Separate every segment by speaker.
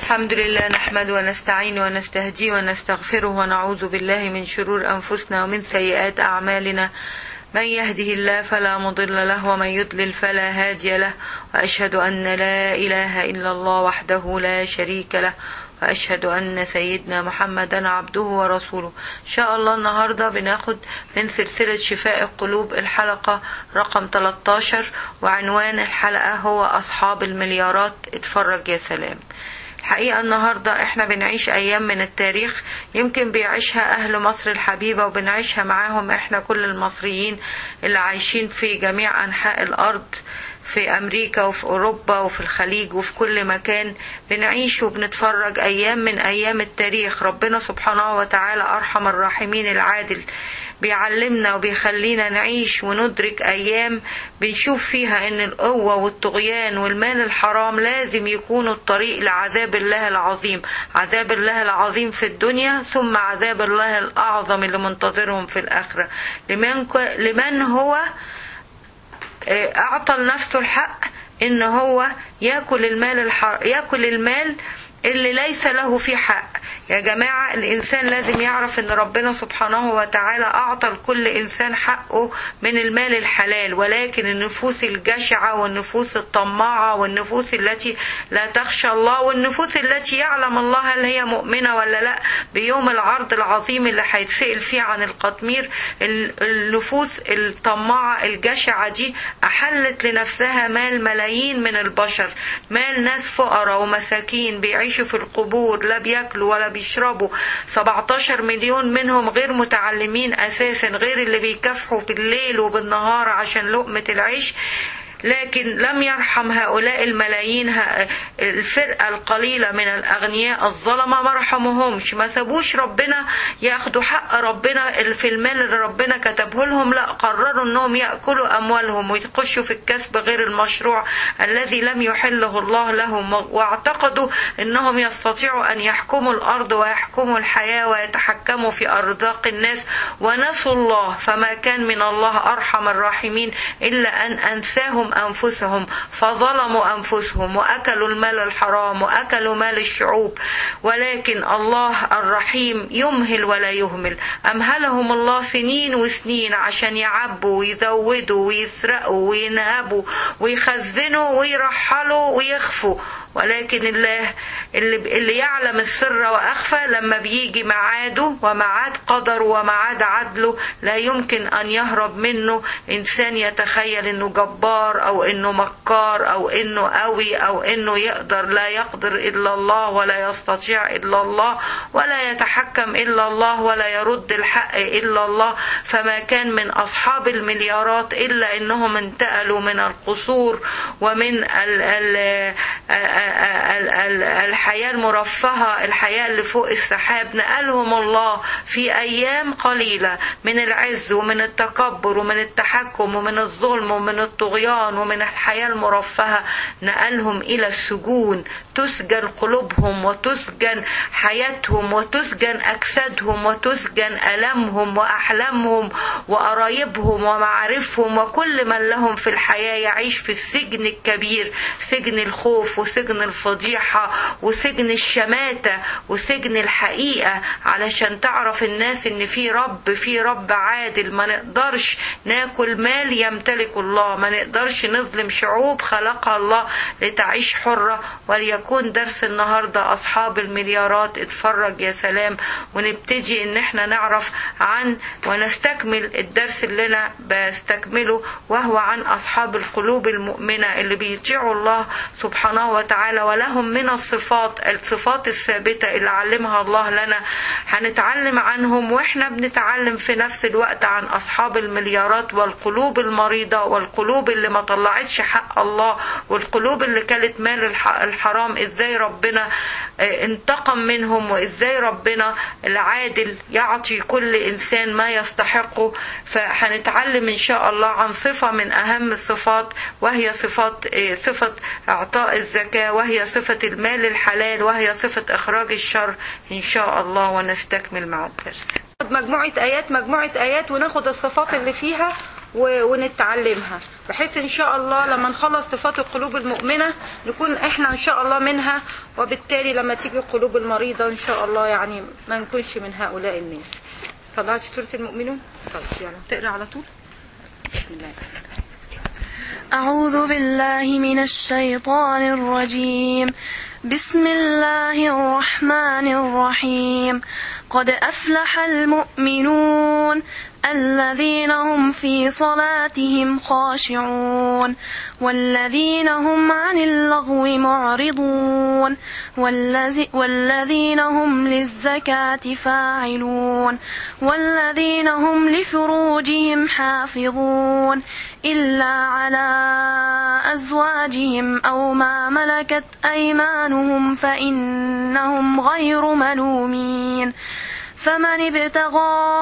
Speaker 1: الحمد لله نحمد ونستعين ونستهدي ونستغفره ونعوذ بالله من شرور أنفسنا ومن سيئات أعمالنا من يهده الله فلا مضل له ومن يضلل فلا هادي له وأشهد أن لا إله إلا الله وحده لا شريك له وأشهد أن سيدنا محمدا عبده ورسوله إن شاء الله النهاردة بناخد من سلسلة شفاء القلوب الحلقة رقم 13 وعنوان الحلقة هو أصحاب المليارات اتفرج يا سلام الحقيقة النهاردة احنا بنعيش ايام من التاريخ يمكن بيعيشها اهل مصر الحبيبة وبنعيشها معاهم احنا كل المصريين اللي عايشين في جميع انحاء الارض في امريكا وفي اوروبا وفي الخليج وفي كل مكان بنعيش وبنتفرج ايام من ايام التاريخ ربنا سبحانه وتعالى ارحم الراحمين العادل بيعلمنا وبيخلينا نعيش وندرك ايام بنشوف فيها ان القوه والطغيان والمال الحرام لازم يكونوا الطريق لعذاب الله العظيم عذاب الله العظيم في الدنيا ثم عذاب الله الاعظم اللي منتظرهم في الاخره لمن لمن هو اعطى لنفسه الحق ان هو ياكل المال الحر... ياكل المال اللي ليس له فيه حق يا جماعة الإنسان لازم يعرف إن ربنا سبحانه وتعالى أعطى لكل إنسان حقه من المال الحلال ولكن النفوس الجشعة والنفوس الطماعة والنفوس التي لا تخشى الله والنفوس التي يعلم الله هل هي مؤمنة ولا لا بيوم العرض العظيم اللي هيتسأل فيه عن القطمير النفوس الطماعة الجشعة دي أحلت لنفسها مال ملايين من البشر مال ناس فقراء ومساكين بيعيشوا في القبور لا بياكلوا ولا بيشربوا 17 مليون منهم غير متعلمين اساسا غير اللي بيكافحوا بالليل وبالنهار عشان لقمة العيش لكن لم يرحم هؤلاء الملايين الفرقة القليلة من الأغنياء الظلمة ما رحمهمش ما سابوش ربنا ياخدوا حق ربنا في المال اللي ربنا كتبه لهم لا قرروا انهم يأكلوا أموالهم ويخشوا في الكسب غير المشروع الذي لم يحله الله لهم واعتقدوا انهم يستطيعوا أن يحكموا الأرض ويحكموا الحياة ويتحكموا في أرزاق الناس ونسوا الله فما كان من الله أرحم الراحمين إلا أن أنساهم أنفسهم فظلموا أنفسهم وأكلوا المال الحرام وأكلوا مال الشعوب ولكن الله الرحيم يمهل ولا يهمل أمهلهم الله سنين وسنين عشان يعبوا ويزودوا ويسرقوا وينهبوا ويخزنوا ويرحلوا ويخفوا ولكن الله اللي, اللي يعلم السر واخفى لما بيجي ميعاده وميعاد قدره وميعاد عدله لا يمكن ان يهرب منه انسان يتخيل انه جبار او انه مكار او انه قوي او انه يقدر لا يقدر الا الله ولا يستطيع الا الله ولا يتحكم الا الله ولا يرد الحق الا الله فما كان من اصحاب المليارات الا انهم انتقلوا من القصور ومن ال ال الحياة المرفهة الحياة اللي فوق السحاب نقلهم الله في أيام قليلة من العز ومن التكبر ومن التحكم ومن الظلم ومن الطغيان ومن الحياة المرفهة نقلهم إلى السجون تسجن قلوبهم وتسجن حياتهم وتسجن أجسادهم وتسجن ألمهم وأحلامهم وقرايبهم ومعارفهم وكل من لهم في الحياة يعيش في السجن الكبير سجن الخوف وسجن الفضيحة وسجن الشماتة وسجن الحقيقة علشان تعرف الناس ان في رب في رب عادل ما نقدرش ناكل مال يمتلك الله ما نقدرش نظلم شعوب خلقها الله لتعيش حرة وليكون درس النهاردة اصحاب المليارات اتفرج يا سلام ونبتدي ان احنا نعرف عن ونستكمل الدرس اللي انا بستكمله وهو عن اصحاب القلوب المؤمنة اللي بيطيعوا الله سبحانه وتعالى ولهم من الصفات الصفات الثابتة اللي علمها الله لنا هنتعلم عنهم واحنا بنتعلم في نفس الوقت عن أصحاب المليارات والقلوب المريضة والقلوب اللي ما طلعتش حق الله والقلوب اللي كانت مال الحرام ازاي ربنا انتقم منهم وازاي ربنا العادل يعطي كل انسان ما يستحقه فهنتعلم ان شاء الله عن صفة من اهم الصفات وهي صفات صفة اعطاء الزكاة وهي صفة المال الحلال وهي صفة اخراج الشر ان شاء الله ونستكمل مع الدرس مجموعة ايات مجموعة ايات وناخد الصفات اللي فيها و- ونتعلمها بحيث ان شاء الله لما نخلص صفات القلوب المؤمنة نكون احنا ان شاء الله منها وبالتالي لما تيجي القلوب المريضة ان شاء الله يعني ما نكونش من هؤلاء الناس طلعت سورة المؤمنون طيب يلا تقرا على طول بسم الله
Speaker 2: أعوذ بالله من الشيطان الرجيم بسم الله الرحمن الرحيم قد أفلح المؤمنون الذين هم في صلاتهم خاشعون والذين هم عن اللغو معرضون والذي والذين هم للزكاة فاعلون والذين هم لفروجهم حافظون إلا على أزواجهم أو ما ملكت أيمانهم فإنهم غير ملومين فمن ابتغى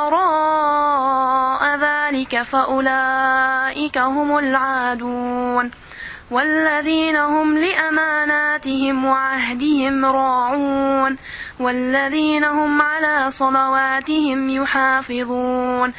Speaker 2: وراء ذلك فأولئك هم العادون والذين هم لأماناتهم وعهدهم راعون والذين هم على صلواتهم يحافظون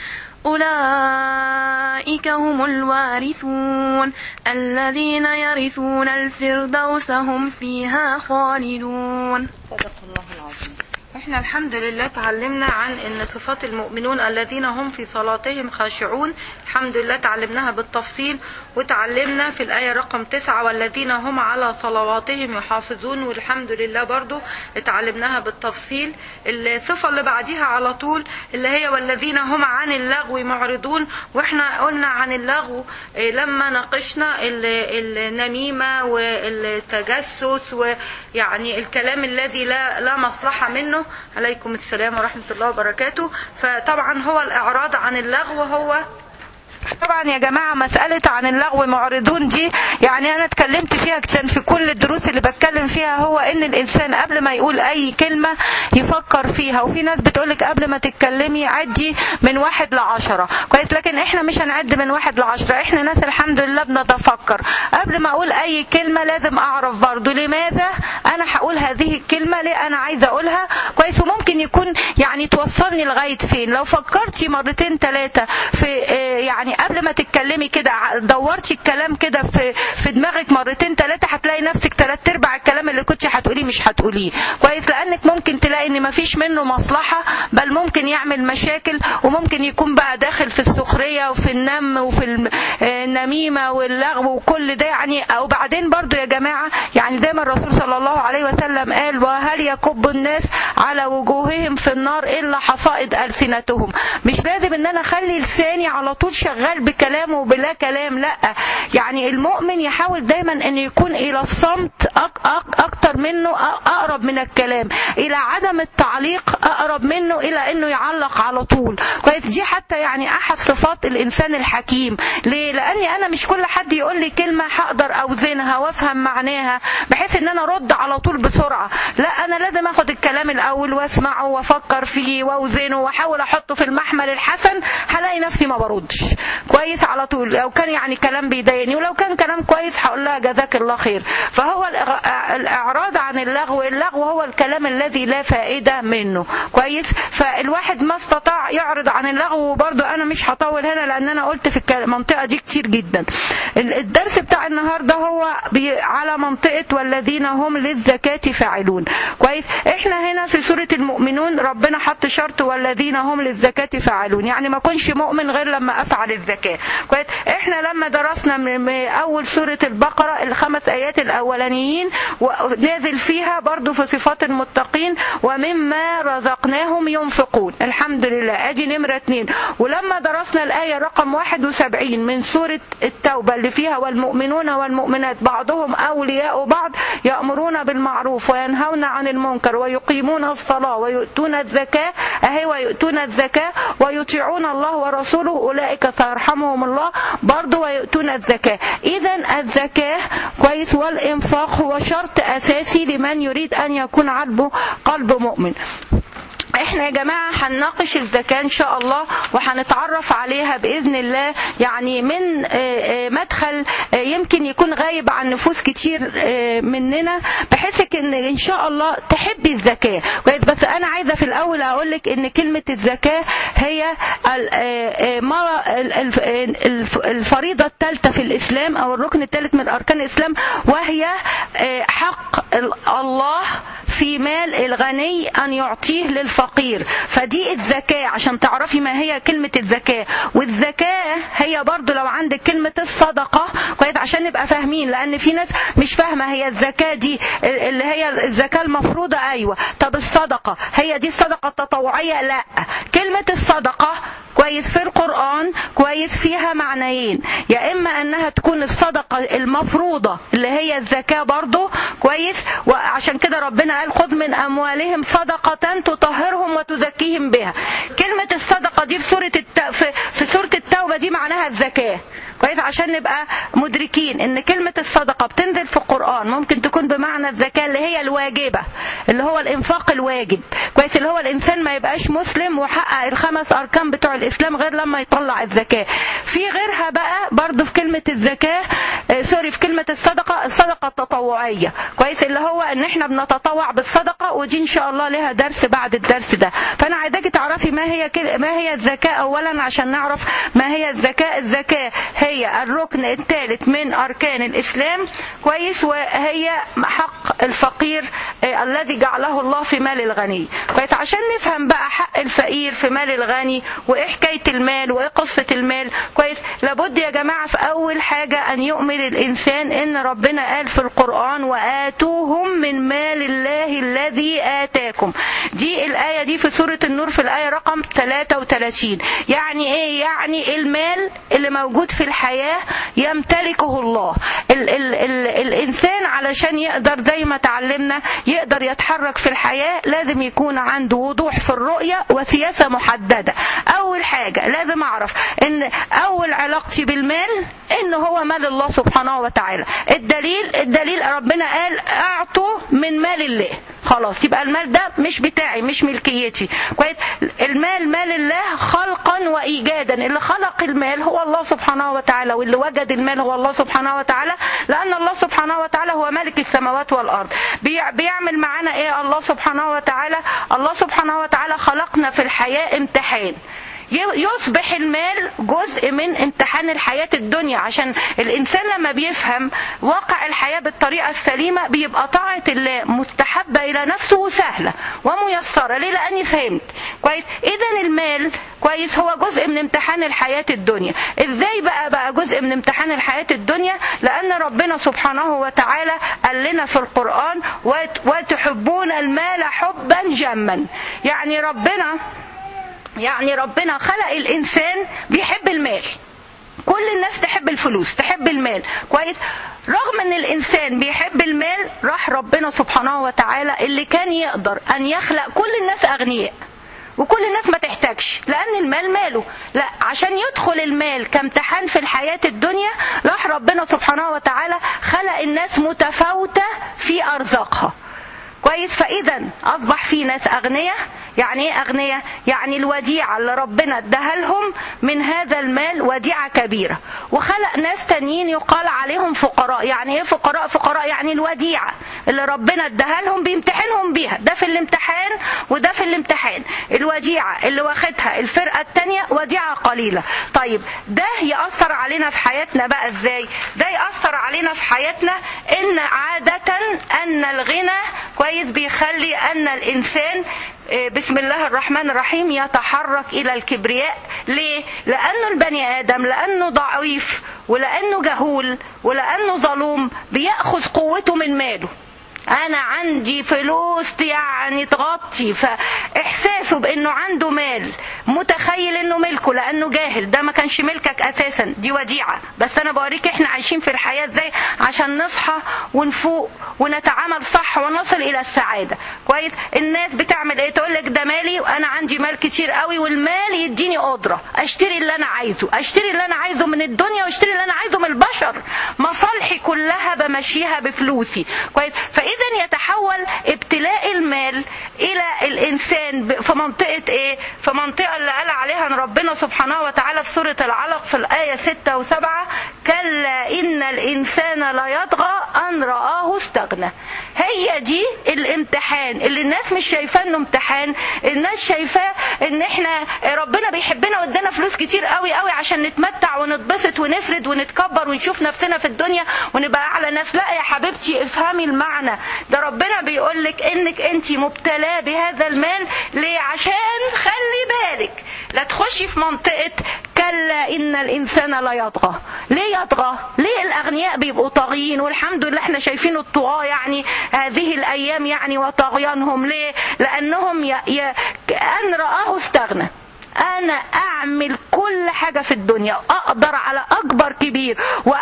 Speaker 2: أولئك هم الوارثون الذين يرثون الفردوس هم فيها خالدون
Speaker 1: صدق الله العظيم احنا الحمد لله تعلمنا عن ان صفات المؤمنون الذين هم في صلاتهم خاشعون الحمد لله تعلمناها بالتفصيل وتعلمنا في الآية رقم تسعة والذين هم على صلواتهم يحافظون والحمد لله برضو اتعلمناها بالتفصيل الصفة اللي بعديها على طول اللي هي والذين هم عن اللغو معرضون واحنا قلنا عن اللغو اه، لما ناقشنا ال- النميمة والتجسس ويعني الكلام الذي لا لا مصلحة منه عليكم السلام ورحمة الله وبركاته فطبعا هو الإعراض عن اللغو هو طبعا يا جماعة مسألة عن اللغو معرضون دي يعني أنا اتكلمت فيها كتير في كل الدروس اللي بتكلم فيها هو إن الإنسان قبل ما يقول أي كلمة يفكر فيها وفي ناس بتقولك قبل ما تتكلمي عدي من واحد لعشرة كويس لكن إحنا مش هنعد من واحد لعشرة إحنا ناس الحمد لله بنتفكر قبل ما أقول أي كلمة لازم أعرف برضو لماذا أنا هقول هذه الكلمة ليه أنا عايزة أقولها كويس وممكن يكون يعني توصلني لغاية فين لو فكرتي مرتين ثلاثة في آه، يعني قبل ما تتكلمي كده ع- دورتي الكلام كده في في دماغك مرتين ثلاثة هتلاقي نفسك ثلاث ارباع الكلام اللي كنت هتقوليه مش هتقوليه كويس لانك ممكن تلاقي ان مفيش منه مصلحة بل ممكن يعمل مشاكل وممكن يكون بقى داخل في السخرية وفي النم وفي الم- آه، النميمة واللغو وكل ده يعني وبعدين برضو يا جماعة يعني زي ما الرسول صلى الله عليه وسلم قال وهل يكب الناس على وجوههم في النار الا حصائد السنتهم مش لازم ان انا اخلي لساني على طول شغال بكلام وبلا كلام لا يعني المؤمن يحاول دايما ان يكون الى الصمت أك أك اكتر منه أ- اقرب من الكلام الى عدم التعليق اقرب منه الى انه يعلق على طول كويس دي حتى يعني احد صفات الانسان الحكيم ليه لاني انا مش كل حد يقول لي كلمه هقدر اوزنها وافهم معناها بحيث ان انا ارد على طول بسرعه لا انا لازم اخد الكلام الاول واسمعه وافكر فيه واوزنه واحاول احطه في المحمل الحسن هلاقي نفسي ما بردش كويس على طول لو كان يعني كلام بيضايقني ولو كان كلام كويس هقول لها جزاك الله خير فهو الإغ- الاعراض عن اللغو اللغو هو الكلام الذي لا فائده منه كويس فالواحد ما استطاع يعرض عن اللغو وبرضه انا مش هطول هنا لان انا قلت في الك- المنطقه دي كتير جدا ال- الدرس بتاع النهارده هو بي- على منطقه والذين هم للزكاه فاعلون كويس احنا هنا في سوره المؤمنون ربنا حط شرط والذين هم للزكاه فاعلون يعني ما اكونش مؤمن غير لما افعل الزكاه كويس احنا لما درسنا من من اول سوره البقره الخمس ايات الاولانيين ونازل فيها برضو في صفات المتقين ومما رزقناهم ينفقون الحمد لله ادي نمره اتنين ولما درسنا الايه رقم 71 من سوره التوبه اللي فيها والمؤمنون والمؤمنات بعضهم اولياء بعض يامرون بالمعروف وينهون عن المنكر ويقيمون الصلاه ويؤتون الزكاه اهي ويؤتون الزكاه ويطيعون الله ورسوله اولئك سيرحمهم الله برضو ويؤتون الزكاه اذا الزكاه كويس والانفاق هو شرط اساسي لمن يريد ان يكون قلبه قلب مؤمن احنا يا جماعة هنناقش الزكاة ان شاء الله وهنتعرف عليها بإذن الله يعني من مدخل يمكن يكون غايب عن نفوس كتير مننا بحيث ان ان شاء الله تحبي الزكاة كويس بس انا عايزة في الاول اقول لك ان كلمة الزكاة هي الفريضة الثالثة في الاسلام او الركن الثالث من اركان الاسلام وهي حق الله في مال الغني أن يعطيه للفقير فدي الزكاة عشان تعرفي ما هي كلمة الزكاة والزكاة هي برضو لو عندك كلمة الصدقة كويس عشان نبقى فاهمين لأن في ناس مش فاهمة هي الزكاة دي اللي هي الزكاة المفروضة أيوة طب الصدقة هي دي الصدقة التطوعية لا كلمة الصدقة كويس في القرآن كويس فيها معنيين يا إما أنها تكون الصدقة المفروضة اللي هي الزكاة برضو كويس وعشان كده ربنا قال خذ من أموالهم صدقة تطهرهم وتزكيهم بها كلمة الصدقة دي في سورة الت... في... في سورة التوبة دي معناها الزكاة كويس عشان نبقى مدركين ان كلمة الصدقة بتنزل في القرآن ممكن تكون بمعنى الزكاة اللي هي الواجبة اللي هو الانفاق الواجب كويس اللي هو الانسان ما يبقاش مسلم وحقق الخمس اركان بتوع الاسلام غير لما يطلع الزكاة في غيرها بقى برضو في كلمة الزكاة آه سوري في كلمة الصدقة الصدقة التطوعية كويس اللي هو ان احنا بنتطوع بالصدقة ودي ان شاء الله لها درس بعد الدرس ده فانا عايزاكي تعرفي ما هي كل... ما هي الزكاة اولا عشان نعرف ما هي الزكاة الزكاة هي الركن الثالث من أركان الإسلام كويس وهي حق الفقير الذي جعله الله في مال الغني كويس عشان نفهم بقى حق الفقير في مال الغني وإيه حكاية المال وإيه قصة المال كويس لابد يا جماعة في أول حاجة أن يؤمن الإنسان إن ربنا قال في القرآن وآتوهم من مال الله الذي آتاكم دي الآية دي في سورة النور في الآية رقم 33 يعني إيه يعني المال اللي موجود في الحياة يمتلكه الله ال ال ال الإنسان علشان يقدر زي ما تعلمنا يقدر يتحرك في الحياة لازم يكون عنده وضوح في الرؤية وسياسة محددة أول حاجة لازم أعرف إن أول علاقتي بالمال إن هو مال الله سبحانه وتعالى الدليل الدليل ربنا قال أعطوا من مال الله خلاص يبقى المال ده مش بتاعي مش ملكيتي كويس المال مال الله خلقا وايجادا اللي خلق المال هو الله سبحانه وتعالى واللي وجد المال هو الله سبحانه وتعالى لان الله سبحانه وتعالى هو مالك السماوات والارض بيعمل معانا ايه الله سبحانه وتعالى الله سبحانه وتعالى خلقنا في الحياه امتحان يصبح المال جزء من امتحان الحياة الدنيا عشان الإنسان لما بيفهم واقع الحياة بالطريقة السليمة بيبقى طاعة الله مستحبة إلى نفسه وسهلة وميسرة ليه لأني فهمت كويس إذا المال كويس هو جزء من امتحان الحياة الدنيا إزاي بقى بقى جزء من امتحان الحياة الدنيا لأن ربنا سبحانه وتعالى قال لنا في القرآن وتحبون المال حبا جما يعني ربنا يعني ربنا خلق الإنسان بيحب المال كل الناس تحب الفلوس تحب المال كويس رغم ان الانسان بيحب المال راح ربنا سبحانه وتعالى اللي كان يقدر ان يخلق كل الناس اغنياء وكل الناس ما تحتاجش لان المال ماله لا عشان يدخل المال كامتحان في الحياة الدنيا راح ربنا سبحانه وتعالى خلق الناس متفاوتة في ارزاقها كويس فاذا اصبح في ناس اغنياء يعني ايه اغنياء يعني الوديعه اللي ربنا اداها لهم من هذا المال وديعه كبيره وخلق ناس تانيين يقال عليهم فقراء يعني ايه فقراء فقراء يعني الوديعه اللي ربنا اداها لهم بيمتحنهم بيها ده في الامتحان وده في الامتحان الوديعه اللي واخدها الفرقه الثانيه وديعه قليله طيب ده ياثر علينا في حياتنا بقى ازاي ده ياثر علينا في حياتنا ان عاده ان الغنى كويس بيخلي ان الانسان بسم الله الرحمن الرحيم يتحرك الى الكبرياء ليه لانه البني ادم لانه ضعيف ولانه جهول ولانه ظلوم بياخذ قوته من ماله انا عندي فلوس يعني تغطي فاحساسه بانه عنده مال متخيل انه ملكه لانه جاهل ده ما كانش ملكك اساسا دي وديعه بس انا بوريك احنا عايشين في الحياه ازاي عشان نصحى ونفوق ونتعامل صح ونصل الى السعاده كويس الناس بتعمل ايه تقول لك ده مالي وانا عندي مال كتير قوي والمال يديني قدره اشتري اللي انا عايزه اشتري اللي انا عايزه من الدنيا واشتري اللي انا عايزه من البشر مصالحي كلها بمشيها بفلوسي كويس فاذا يتحول ابتلاء المال الى الانسان في منطقة ايه في منطقة اللي قال عليها ان ربنا سبحانه وتعالى في سورة العلق في الآية 6 و7 كلا إن الإنسان ليطغى أن رآه استغنى هي دي الامتحان اللي الناس مش شايفاه انه امتحان الناس شايفاه ان احنا ربنا بيحبنا وادانا فلوس كتير قوي قوي عشان نتمتع ونتبسط ونفرد ونتكبر ونشوف نفسنا في الدنيا ونبقى اعلى ناس لا يا حبيبتي افهمي المعنى ده ربنا بيقول لك انك انت مبتلاه بهذا المال ليه عشان خلي بالك لا تخشي في منطقه كلا ان الانسان لا يطغى ليه يطغى ليه الاغنياء بيبقوا طاغيين والحمد لله احنا شايفين الطغاة يعني هذه الايام يعني وطغيانهم ليه لانهم ي... ي... كأن رآه استغنى انا اعمل كل حاجه في الدنيا اقدر على اكبر كبير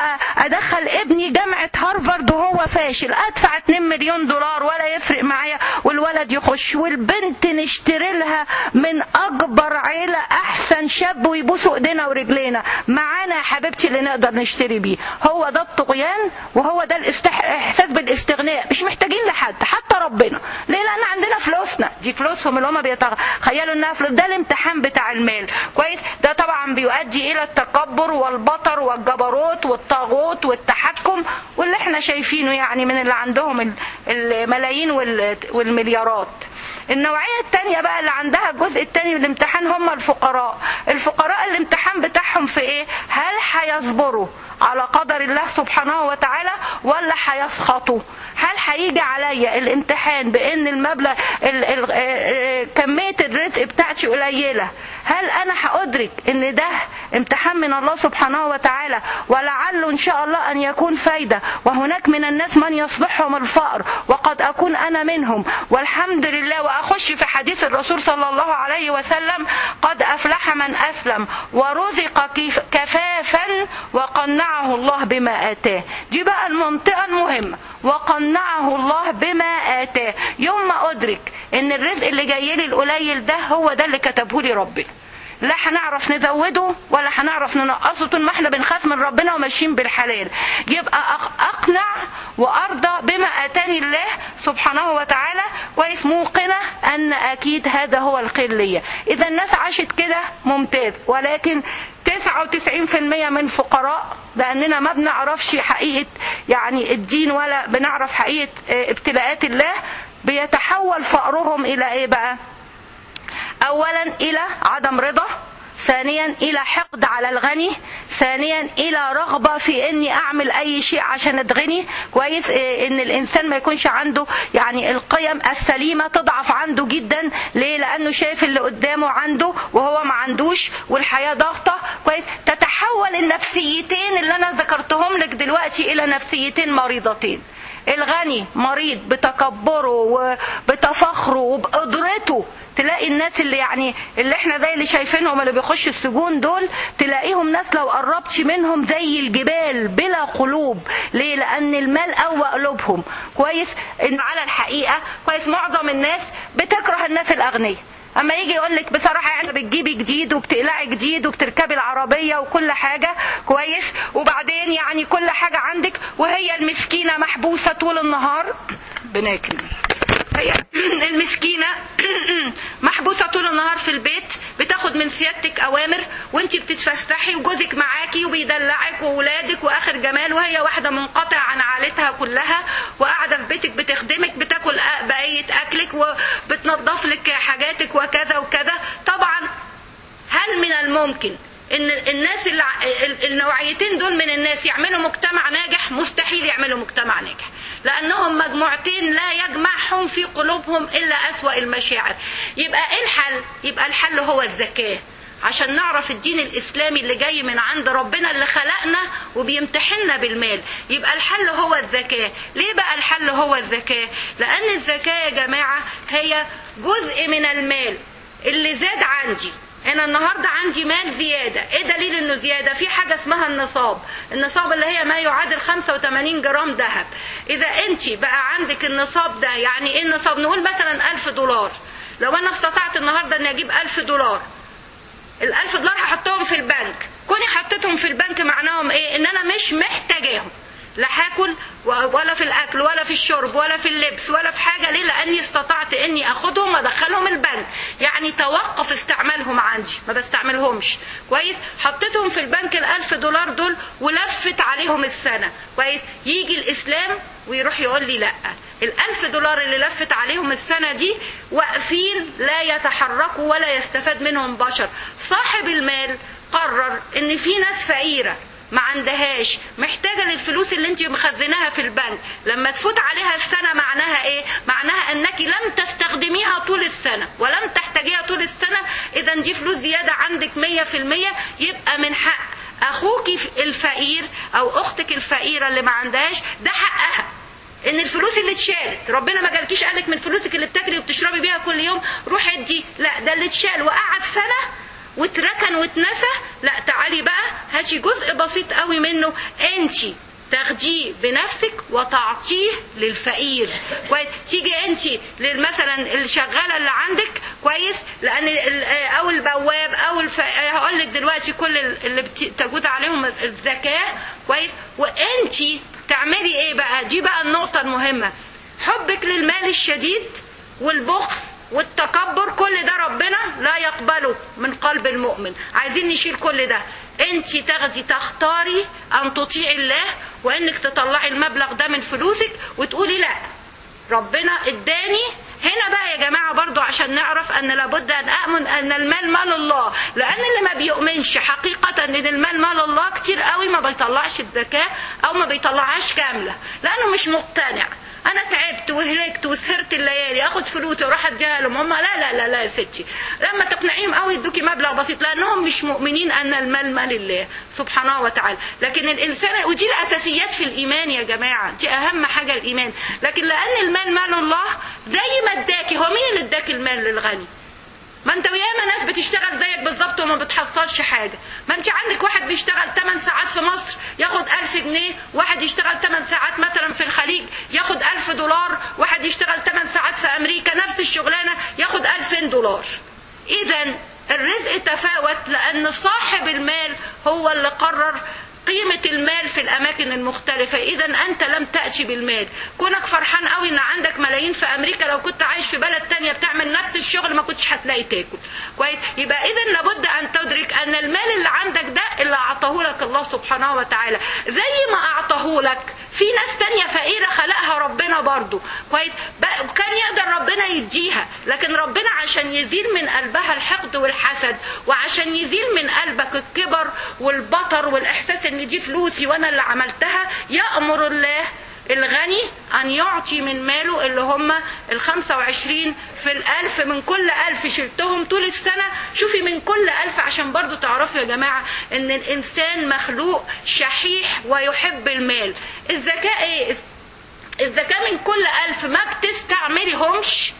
Speaker 1: وادخل ابني جامعه هارفارد وهو فاشل ادفع 2 مليون دولار ولا يفرق معايا والولد يخش والبنت نشتري لها من اكبر عيله احسن شاب ويبوسوا ايدينا ورجلينا معانا يا حبيبتي اللي نقدر نشتري بيه هو ده الطغيان وهو ده الاحساس بالاستغناء مش محتاجين لحد حتى ربنا ليه لان عندنا فلوسنا دي فلوسهم اللي هم بيتخيلوا انها فلوس ده الامتحان بتاع المال كويس ده طبعا بيؤدي الى التكبر والبطر والجبروت والطاغوت والتحكم واللي احنا شايفينه يعني من اللي عندهم الملايين والمليارات النوعية التانية بقى اللي عندها الجزء التاني من الامتحان هم الفقراء الفقراء الامتحان بتاعهم في ايه هل هيصبروا على قدر الله سبحانه وتعالى ولا هيسخطوا هل هيجي عليا الامتحان بان المبلغ ال ال كميه الرزق بتاعتي قليله هل انا هادرك ان ده امتحان من الله سبحانه وتعالى ولعله ان شاء الله ان يكون فايده وهناك من الناس من يصلحهم الفقر وقد اكون انا منهم والحمد لله واخش في حديث الرسول صلى الله عليه وسلم قد افلح من اسلم ورزق كفافا وقنعه الله بما اتاه دي بقى المنطقه المهمه وقنعه الله بما آتاه يوم ما أدرك إن الرزق اللي جاي لي القليل ده هو ده اللي كتبه لي ربنا لا هنعرف نزوده ولا هنعرف ننقصه طول ما احنا بنخاف من ربنا وماشيين بالحلال يبقى اقنع وارضى بما اتاني الله سبحانه وتعالى كويس موقنه ان اكيد هذا هو الخير ليا اذا الناس عاشت كده ممتاز ولكن 99% من فقراء لاننا ما بنعرفش حقيقه يعني الدين ولا بنعرف حقيقه ابتلاءات الله بيتحول فقرهم الى ايه بقى اولا الى عدم رضا ثانيا الى حقد على الغني ثانيا الى رغبه في اني اعمل اي شيء عشان اتغني كويس ان الانسان ما يكونش عنده يعني القيم السليمه تضعف عنده جدا ليه لانه شايف اللي قدامه عنده وهو ما عندوش والحياه ضاغطه كويس تتحول النفسيتين اللي انا ذكرتهم لك دلوقتي الى نفسيتين مريضتين الغني مريض بتكبره وبتفخره وبقدرته تلاقي الناس اللي يعني اللي احنا زي اللي شايفينهم اللي بيخشوا السجون دول تلاقيهم ناس لو قربتش منهم زي الجبال بلا قلوب ليه لان المال قوى قلوبهم كويس ان على الحقيقه كويس معظم الناس بتكره الناس الاغنياء اما يجي يقول لك بصراحه يعني بتجيبي جديد وبتقلعي جديد وبتركبي العربيه وكل حاجه كويس وبعدين يعني كل حاجه عندك وهي المسكينه محبوسه طول النهار بناكل هي المسكينه محبوسه طول النهار في البيت بتاخد من سيادتك اوامر وانت بتتفسحي وجوزك معاكي وبيدلعك واولادك واخر جمال وهي واحده منقطعه عن عائلتها كلها وقاعده في بيتك بتخدمك بتاكل بقيه اكلك وبتنظف لك حاجاتك وكذا وكذا طبعا هل من الممكن ان الناس اللي النوعيتين دول من الناس يعملوا مجتمع ناجح مستحيل يعملوا مجتمع ناجح لانهم مجموعتين لا يجمعهم في قلوبهم الا اسوا المشاعر يبقى ايه الحل يبقى الحل هو الزكاه عشان نعرف الدين الاسلامي اللي جاي من عند ربنا اللي خلقنا وبيمتحننا بالمال يبقى الحل هو الزكاه ليه بقى الحل هو الزكاه لان الزكاه يا جماعه هي جزء من المال اللي زاد عندي انا النهارده عندي مال زياده ايه دليل انه زياده في حاجه اسمها النصاب النصاب اللي هي ما يعادل 85 جرام ذهب اذا انت بقى عندك النصاب ده يعني ايه النصاب نقول مثلا 1000 دولار لو انا استطعت النهارده اني اجيب 1000 دولار ال1000 دولار هحطهم في البنك كوني حطيتهم في البنك معناهم ايه ان انا مش محتاجاهم لا هاكل ولا في الاكل ولا في الشرب ولا في اللبس ولا في حاجه ليه لاني استطعت اني اخدهم وادخلهم البنك يعني توقف استعمالهم عندي ما بستعملهمش كويس حطيتهم في البنك الألف دولار دول ولفت عليهم السنه كويس يجي الاسلام ويروح يقول لي لا الألف دولار اللي لفت عليهم السنة دي واقفين لا يتحركوا ولا يستفاد منهم بشر صاحب المال قرر ان في ناس فقيرة ما عندهاش محتاجة للفلوس اللي انت مخزناها في البنك لما تفوت عليها السنة معناها ايه معناها انك لم تستخدميها طول السنة ولم تحتاجيها طول السنة اذا دي فلوس زيادة عندك مية في المية يبقى من حق اخوك الفقير او اختك الفقيرة اللي ما عندهاش ده حقها ان الفلوس اللي اتشالت ربنا ما جالكيش قالك من فلوسك اللي بتاكلي وبتشربي بيها كل يوم روح ادي لا ده اللي اتشال وقعد سنه واتركن واتنسى لا تعالي بقى هاتي جزء بسيط قوي منه انت تاخديه بنفسك وتعطيه للفقير كويس تيجي انت مثلا الشغاله اللي عندك كويس لان او البواب او الف... هقول لك دلوقتي كل اللي بتجوز عليهم الزكاه كويس وانت تعملي ايه بقى دي بقى النقطة المهمة حبك للمال الشديد والبخل والتكبر كل ده ربنا لا يقبله من قلب المؤمن عايزين نشيل كل ده انت تاخدي تختاري ان تطيعي الله وانك تطلعي المبلغ ده من فلوسك وتقولي لا ربنا اداني هنا بقى يا جماعة برضو عشان نعرف أن لابد أن أؤمن أن المال مال الله لأن اللي ما بيؤمنش حقيقة أن المال مال الله كتير قوي ما بيطلعش الزكاة أو ما بيطلعهاش كاملة لأنه مش مقتنع انا تعبت وهلكت وسهرت الليالي اخد فلوسي واروح اديها لهم هم لا لا لا لا يا ستي لما تقنعيهم قوي يدوكي مبلغ بسيط لانهم مش مؤمنين ان المال مال الله سبحانه وتعالى لكن الانسان ودي الاساسيات في الايمان يا جماعه دي اهم حاجه الايمان لكن لان المال مال الله زي ما اداكي هو مين اللي اداك المال للغني ما انت وياما ناس بتشتغل زيك بالظبط وما بتحصلش حاجه ما انت عندك واحد بيشتغل 8 ساعات في مصر ياخد 1000 جنيه واحد يشتغل 8 ساعات مثلا في الخليج ياخد 1000 دولار واحد يشتغل 8 ساعات في امريكا نفس الشغلانه ياخد 2000 دولار اذا الرزق تفاوت لان صاحب المال هو اللي قرر قيمة المال في الأماكن المختلفة إذا أنت لم تأتي بالمال كونك فرحان قوي إن عندك ملايين في أمريكا لو كنت عايش في بلد تانية بتعمل نفس الشغل ما كنتش هتلاقي تاكل كويس يبقى إذا لابد أن تدرك أن المال اللي عندك ده اللي أعطاه لك الله سبحانه وتعالى زي ما أعطاه لك في ناس تانية فقيرة خلقها ربنا برضو كويس كان يقدر ربنا يديها لكن ربنا عشان يزيل من قلبها الحقد والحسد وعشان يزيل من قلبك الكبر والبطر والإحساس ان دي فلوسي وانا اللي عملتها يأمر الله الغني أن يعطي من ماله اللي هم ال 25 في الألف من كل ألف شلتهم طول السنة شوفي من كل ألف عشان برضو تعرفوا يا جماعة إن الإنسان مخلوق شحيح ويحب المال الذكاء إيه؟ الذكاء من كل ألف ما بتستعمليهمش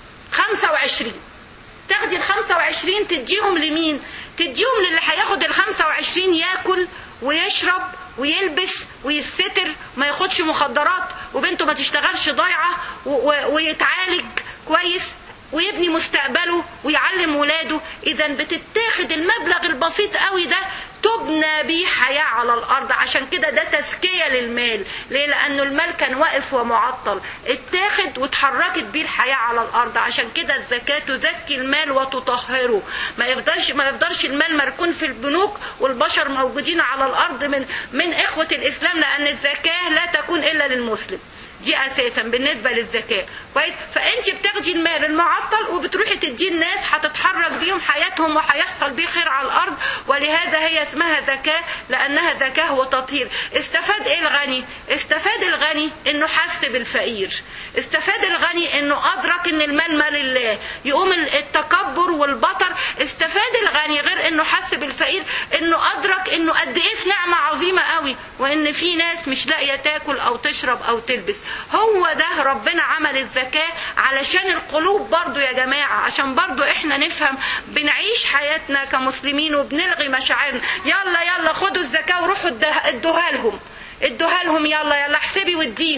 Speaker 1: 25 تاخدي ال 25 تديهم لمين؟ تديهم للي هياخد ال 25 ياكل ويشرب ويلبس ويستتر ما ياخدش مخدرات وبنته ما تشتغلش ضايعه ويتعالج كويس ويبني مستقبله ويعلم ولاده اذا بتتاخد المبلغ البسيط قوي ده تبنى بيه حياة على الأرض عشان كده ده تزكية للمال ليه لأنه المال كان واقف ومعطل اتاخد واتحركت بيه الحياة على الأرض عشان كده الزكاة تزكي المال وتطهره ما يفضلش ما يفضلش المال مركون في البنوك والبشر موجودين على الأرض من من إخوة الإسلام لأن الزكاة لا تكون إلا للمسلم دي اساسا بالنسبه للزكاه كويس فانت بتاخدي المال المعطل وبتروحي تديه الناس هتتحرك بيهم حياتهم وهيحصل بيه خير على الارض ولهذا هي اسمها زكاه لانها زكاه وتطهير استفاد ايه الغني استفاد الغني انه حس بالفقير استفاد الغني انه ادرك ان المال مال الله يقوم التكبر والبطر استفاد الغني غير انه حس بالفقير انه ادرك انه قد ايه نعمه عظيمه قوي وان في ناس مش لاقيه تاكل او تشرب او تلبس هو ده ربنا عمل الزكاة علشان القلوب برضو يا جماعة عشان برضو احنا نفهم بنعيش حياتنا كمسلمين وبنلغي مشاعرنا يلا يلا خدوا الزكاة وروحوا ادوها لهم ادوها لهم يلا يلا احسبي واديهم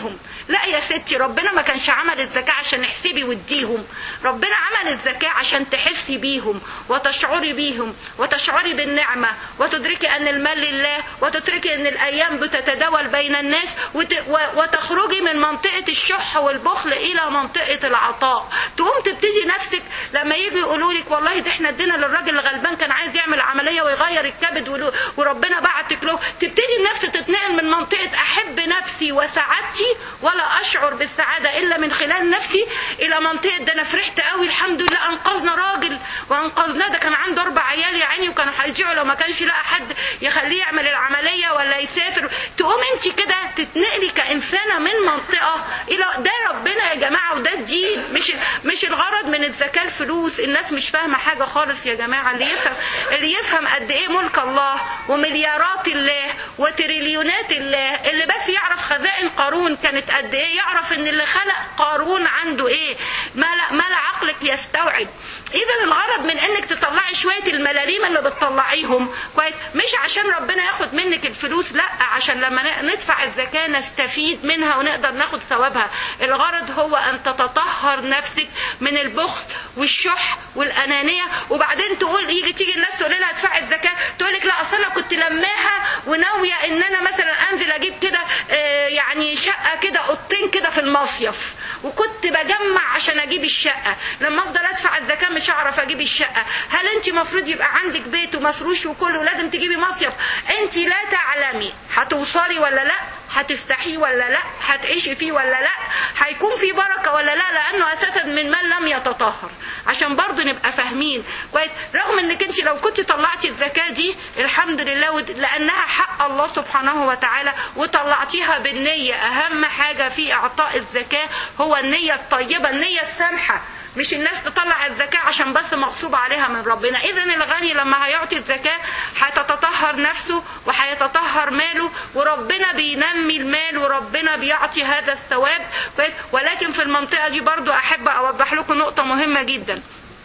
Speaker 1: لا يا ستي ربنا ما كانش عمل الزكاة عشان احسبي واديهم ربنا عمل الزكاة عشان تحسي بيهم وتشعري بيهم وتشعري بالنعمة وتدركي أن المال لله وتدركي أن الأيام بتتداول بين الناس وت... و... وتخرجي من منطقة الشح والبخل إلى منطقة العطاء تقوم تبتدي نفسك لما يجي يقولوا لك والله ده احنا ادينا للراجل الغلبان كان عايز يعمل عملية ويغير الكبد ولو... وربنا بعتك له تبتدي النفس تتنقل من منطقة أحب نفسي وسعادتي ولا أشعر بالسعادة إلا من خلال نفسي إلى منطقة ده أنا فرحت قوي الحمد لله أنقذنا راجل وأنقذناه ده كان عنده أربع عيال يا عيني وكانوا هيرجعوا لو ما كانش لقى حد يخليه يعمل العملية ولا يسافر تقوم أنت كده تتنقلي كإنسانة من منطقة إلى ده ربنا يا جماعة وده الدين مش مش الغرض من الزكاة الفلوس الناس مش فاهمة حاجة خالص يا جماعة اللي يفهم اللي يفهم قد إيه ملك الله ومليارات الله وتريليونات الله اللي بس يعرف خزائن قارون كانت قد ايه يعرف ان اللي خلق قارون عنده ايه ما لا, ما لا عقلك يستوعب اذا الغرض من انك تطلعي شويه الملاليم اللي بتطلعيهم كويس مش عشان ربنا ياخد منك الفلوس لا عشان لما ندفع الزكاه نستفيد منها ونقدر ناخد ثوابها الغرض هو ان تتطهر نفسك من البخل والشح والانانيه وبعدين تقول يجي تيجي الناس تقول لها ادفعي الزكاه تقول لك لا اصل انا كنت لماها وناويه ان انا مثلا انزل اجيب كده آه يعني شقه كده اوضتين كده في المصيف وكنت بجمع عشان اجيب الشقه لما افضل ادفع الزكاه مش هعرف اجيب الشقه هل انت مفروض يبقى عندك بيت ومفروش وكله لازم تجيبي مصيف انت لا تعلمي هتوصلي ولا لا هتفتحيه ولا لا هتعيشي فيه ولا لا هيكون في بركه ولا لا لانه اساسا من من لم يتطهر عشان برضو نبقى فاهمين كويس رغم انك انت لو كنت طلعتي الزكاه دي الحمد لله لانها حق الله سبحانه وتعالى وطلعتيها بالنيه اهم حاجه في اعطاء الزكاه هو النيه الطيبه النيه السامحه مش الناس تطلع الزكاة عشان بس مغصوب عليها من ربنا إذا الغني لما هيعطي الزكاة هتتطهر نفسه وهيتطهر ماله وربنا بينمي المال وربنا بيعطي هذا الثواب ولكن في المنطقة دي برضو أحب أوضح لكم نقطة مهمة جدا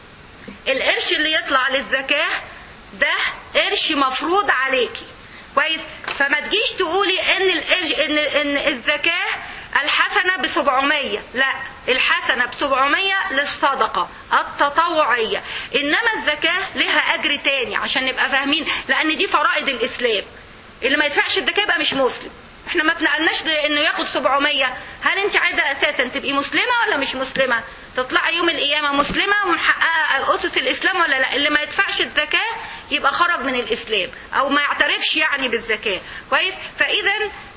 Speaker 1: القرش اللي يطلع للزكاة ده قرش مفروض عليكي كويس فما تجيش تقولي ان القرش ان ان الزكاه الحسنه ب 700 لا الحسنه ب 700 للصدقه التطوعيه انما الزكاه لها اجر تاني عشان نبقى فاهمين لان دي فرائض الاسلام اللي ما يدفعش الزكاه يبقى مش مسلم احنا ما اتنقلناش انه ياخد 700 هل انت عايزه اساسا تبقي مسلمه ولا مش مسلمه تطلعي يوم القيامه مسلمه ومحققه اسس الاسلام ولا لا اللي ما يدفعش الزكاه يبقى خرج من الاسلام او ما يعترفش يعني بالزكاه كويس فاذا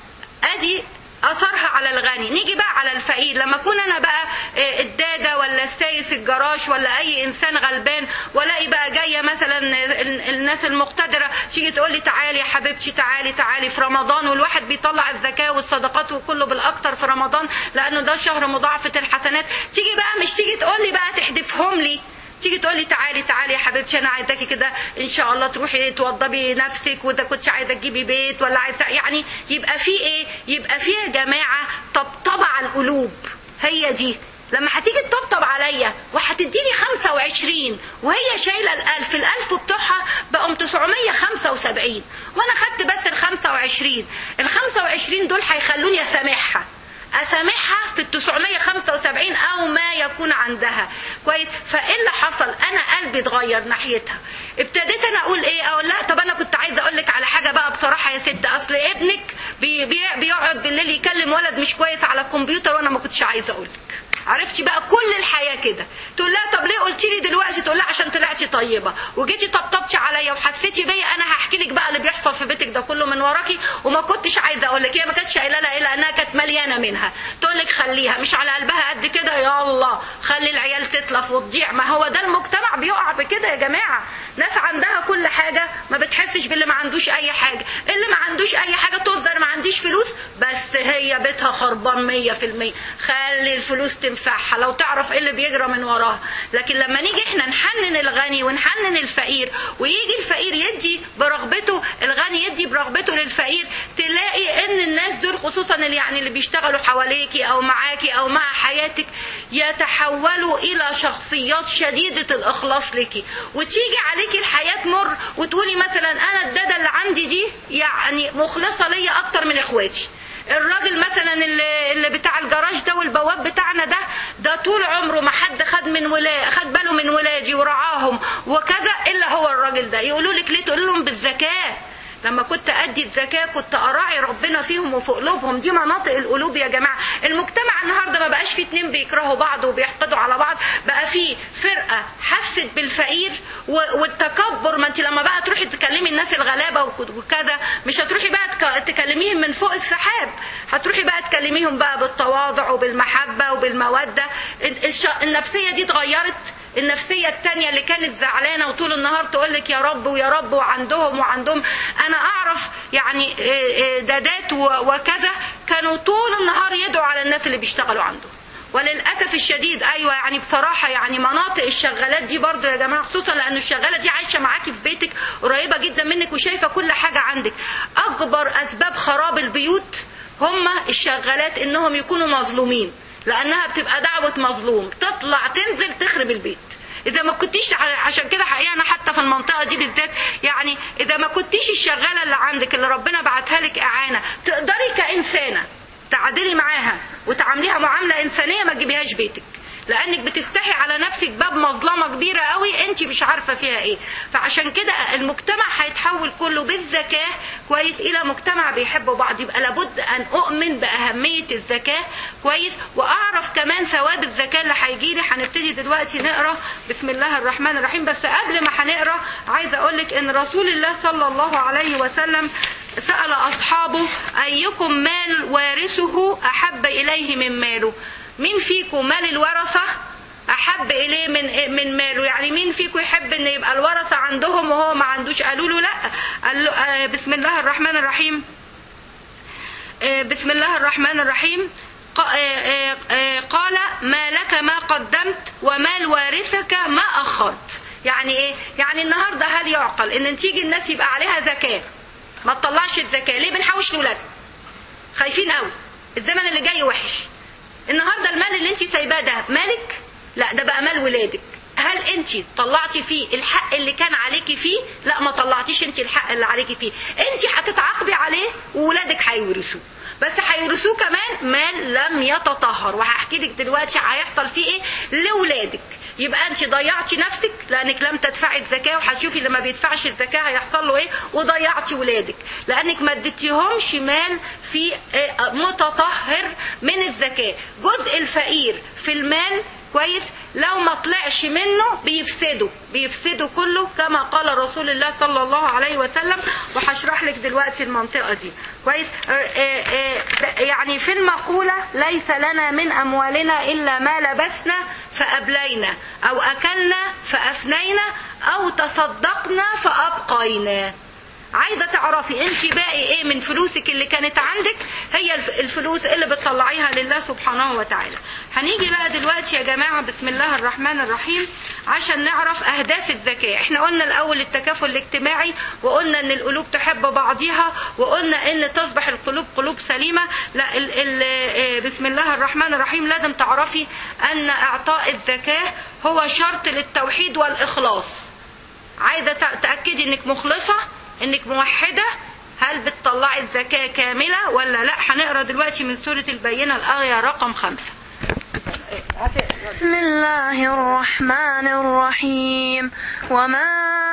Speaker 1: ادي اثرها على الغني نيجي بقى على الفقير لما اكون انا بقى الداده ولا السايس الجراش ولا اي انسان غلبان والاقي بقى جايه مثلا الناس المقتدره تيجي تقول لي تعالي يا حبيبتي تعالي تعالي في رمضان والواحد بيطلع الزكاه والصدقات وكله بالاكتر في رمضان لانه ده شهر مضاعفه الحسنات تيجي بقى مش تيجي تقول لي بقى تحدفهم لي تيجي تقول لي تعالي تعالي يا حبيبتي انا عايزاكي كده ان شاء الله تروحي توضبي نفسك واذا كنت عايزه تجيبي بيت ولا عايزه يعني يبقى في ايه يبقى في يا جماعه طبطبه على القلوب هي دي لما هتيجي تطبطب عليا وهتديني 25 وهي شايله الألف الألف بتوعها بقوا 975 وانا خدت بس ال 25 ال 25 دول هيخلوني اسامحها اسامحها في ال 975 او ما يكون عندها كويس فايه اللي حصل انا قلبي اتغير ناحيتها ابتديت انا اقول ايه اقول لها طب انا كنت عايزه اقول لك على حاجه بقى بصراحه يا ست اصل ابنك بي بي بيقعد بالليل يكلم ولد مش كويس على الكمبيوتر وانا ما كنتش عايزه اقول لك عرفتي بقى كل الحياه كده تقول لها طب ليه قلتي لي دلوقتي تقول لها عشان طلعتي طيبه وجيتي طبطبتي عليا وحسيتي بيا انا هحكي لك بقى اللي بيحصل في بيتك ده كله من وراكي وما كنتش عايزه اقول لك هي ما كانتش قايله لها الا انها كانت مليانه منها تقول لك خليها مش على قلبها قد كده يلا خلي العيال تتلف وتضيع ما هو ده المجتمع بيقع بكده يا جماعه ناس عندها كل حاجه ما بتحسش باللي ما عندوش اي حاجه اللي ما عندوش اي حاجه تهزر ما عنديش فلوس بس هي بيتها خربان 100% خلي الفلوس تنفعها لو تعرف ايه اللي بيجرى من وراها لكن لما نيجي احنا نحنن الغني ونحنن الفقير ويجي الفقير يدي برغبته الغني يدي برغبته للفقير تلاقي ان الناس دول خصوصا اللي يعني اللي بيشتغلوا حواليكي او معاكي او مع حياتك يتحولوا الى شخصيات شديده الاخلاص لك وتيجي عليكي الحياه تمر وتقولي مثلا انا الداده اللي عندي دي يعني مخلصه ليا اكتر من اخواتي الراجل مثلا اللي, اللي بتاع الجراج ده والبواب بتاعنا ده ده طول عمره ما حد خد من ولا خد باله من ولادي ورعاهم وكذا الا هو الراجل ده يقولوا لك ليه تقول لهم بالذكاء لما كنت ادي الزكاه كنت اراعي ربنا فيهم وفي قلوبهم دي مناطق القلوب يا جماعه المجتمع النهارده ما بقاش فيه اتنين بيكرهوا بعض وبيحقدوا على بعض بقى فيه فرقه حست بالفقير و- والتكبر ما انت لما بقى تروحي تكلمي الناس الغلابه وك- وكذا مش هتروحي بقى تك- تكلميهم من فوق السحاب هتروحي بقى تكلميهم بقى بالتواضع وبالمحبه وبالموده ال- الش- النفسيه دي اتغيرت النفسية التانية اللي كانت زعلانة وطول النهار تقول لك يا رب ويا رب وعندهم وعندهم أنا أعرف يعني إيه إيه دادات و- وكذا كانوا طول النهار يدعوا على الناس اللي بيشتغلوا عندهم وللاسف الشديد ايوه يعني بصراحه يعني مناطق الشغالات دي برضو يا جماعه خصوصا لان الشغاله دي عايشه معاكي في بيتك قريبه جدا منك وشايفه كل حاجه عندك اكبر اسباب خراب البيوت هم الشغالات انهم يكونوا مظلومين لانها بتبقى دعوه مظلوم تطلع تنزل تخرب البيت اذا ما كنتيش ع- عشان كده حقيقه انا حتى في المنطقه دي بالذات يعني اذا ما كنتيش الشغاله اللي عندك اللي ربنا بعتها لك اعانه تقدري كانسانه تعدلي معاها وتعامليها معامله انسانيه ما تجيبيهاش بيتك لانك بتستحي على نفسك باب مظلمه كبيره قوي انت مش عارفه فيها ايه فعشان كده المجتمع هيتحول كله بالذكاء كويس الى مجتمع بيحب بعض يبقى لابد ان اؤمن باهميه الذكاء كويس واعرف كمان ثواب الذكاء اللي هيجي لي هنبتدي دلوقتي نقرا بسم الله الرحمن الرحيم بس قبل ما هنقرا عايزه اقول لك ان رسول الله صلى الله عليه وسلم سأل أصحابه أيكم مال وارثه أحب إليه من ماله مين فيكم مال الورثة أحب إليه من من ماله يعني مين فيكم يحب إن يبقى الورثة عندهم وهو ما عندوش قالوا له لا قال له آه، بسم الله الرحمن الرحيم آه، بسم الله الرحمن الرحيم ق- آه، آه، آه، قال ما لك ما قدمت ومال وارثك ما أخرت يعني إيه؟ يعني النهاردة هل يعقل إن تيجي الناس يبقى عليها زكاة ما تطلعش الزكاة ليه بنحوش لولادنا خايفين قوي الزمن اللي جاي وحش النهارده المال اللي انت سايباه ده مالك لا ده بقى مال ولادك هل انت طلعتي فيه الحق اللي كان عليكي فيه لا ما طلعتيش انت الحق اللي عليكي فيه انت هتتعاقبي عليه وولادك هيورثوه بس هيورثوه كمان مال لم يتطهر وهحكي لك دلوقتي هيحصل فيه ايه لاولادك يبقى انت ضيعتي نفسك لانك لم تدفعي الزكاه وهتشوفي اللي ما بيدفعش الزكاه هيحصل له ايه وضيعتي ولادك لانك ما اديتيهمش مال في اه، متطهر من الزكاه جزء الفقير في المال كويس لو ما طلعش منه بيفسده بيفسده كله كما قال رسول الله صلى الله عليه وسلم وهشرح لك دلوقتي المنطقه دي كويس اه، اه، اه، ده- يعني في المقوله ليس لنا من اموالنا الا ما لبسنا فابلينا او اكلنا فافنينا او تصدقنا فابقينا عايزه تعرفي انت باقي ايه من فلوسك اللي كانت عندك هي الف- الفلوس اللي بتطلعيها لله سبحانه وتعالى هنيجي بقى دلوقتي يا جماعه بسم الله الرحمن الرحيم عشان نعرف اهداف الزكاه احنا قلنا الاول التكافل الاجتماعي وقلنا ان القلوب تحب بعضها وقلنا ان تصبح القلوب قلوب سليمه لا ال ال آه، بسم الله الرحمن الرحيم لازم تعرفي ان اعطاء الزكاه هو شرط للتوحيد والاخلاص عايزه تع- تاكدي انك مخلصه انك موحده هل بتطلعي الزكاه كامله ولا لا هنقرا دلوقتي من سوره البينه الايه رقم خمسة
Speaker 2: بسم الله الرحمن الرحيم وما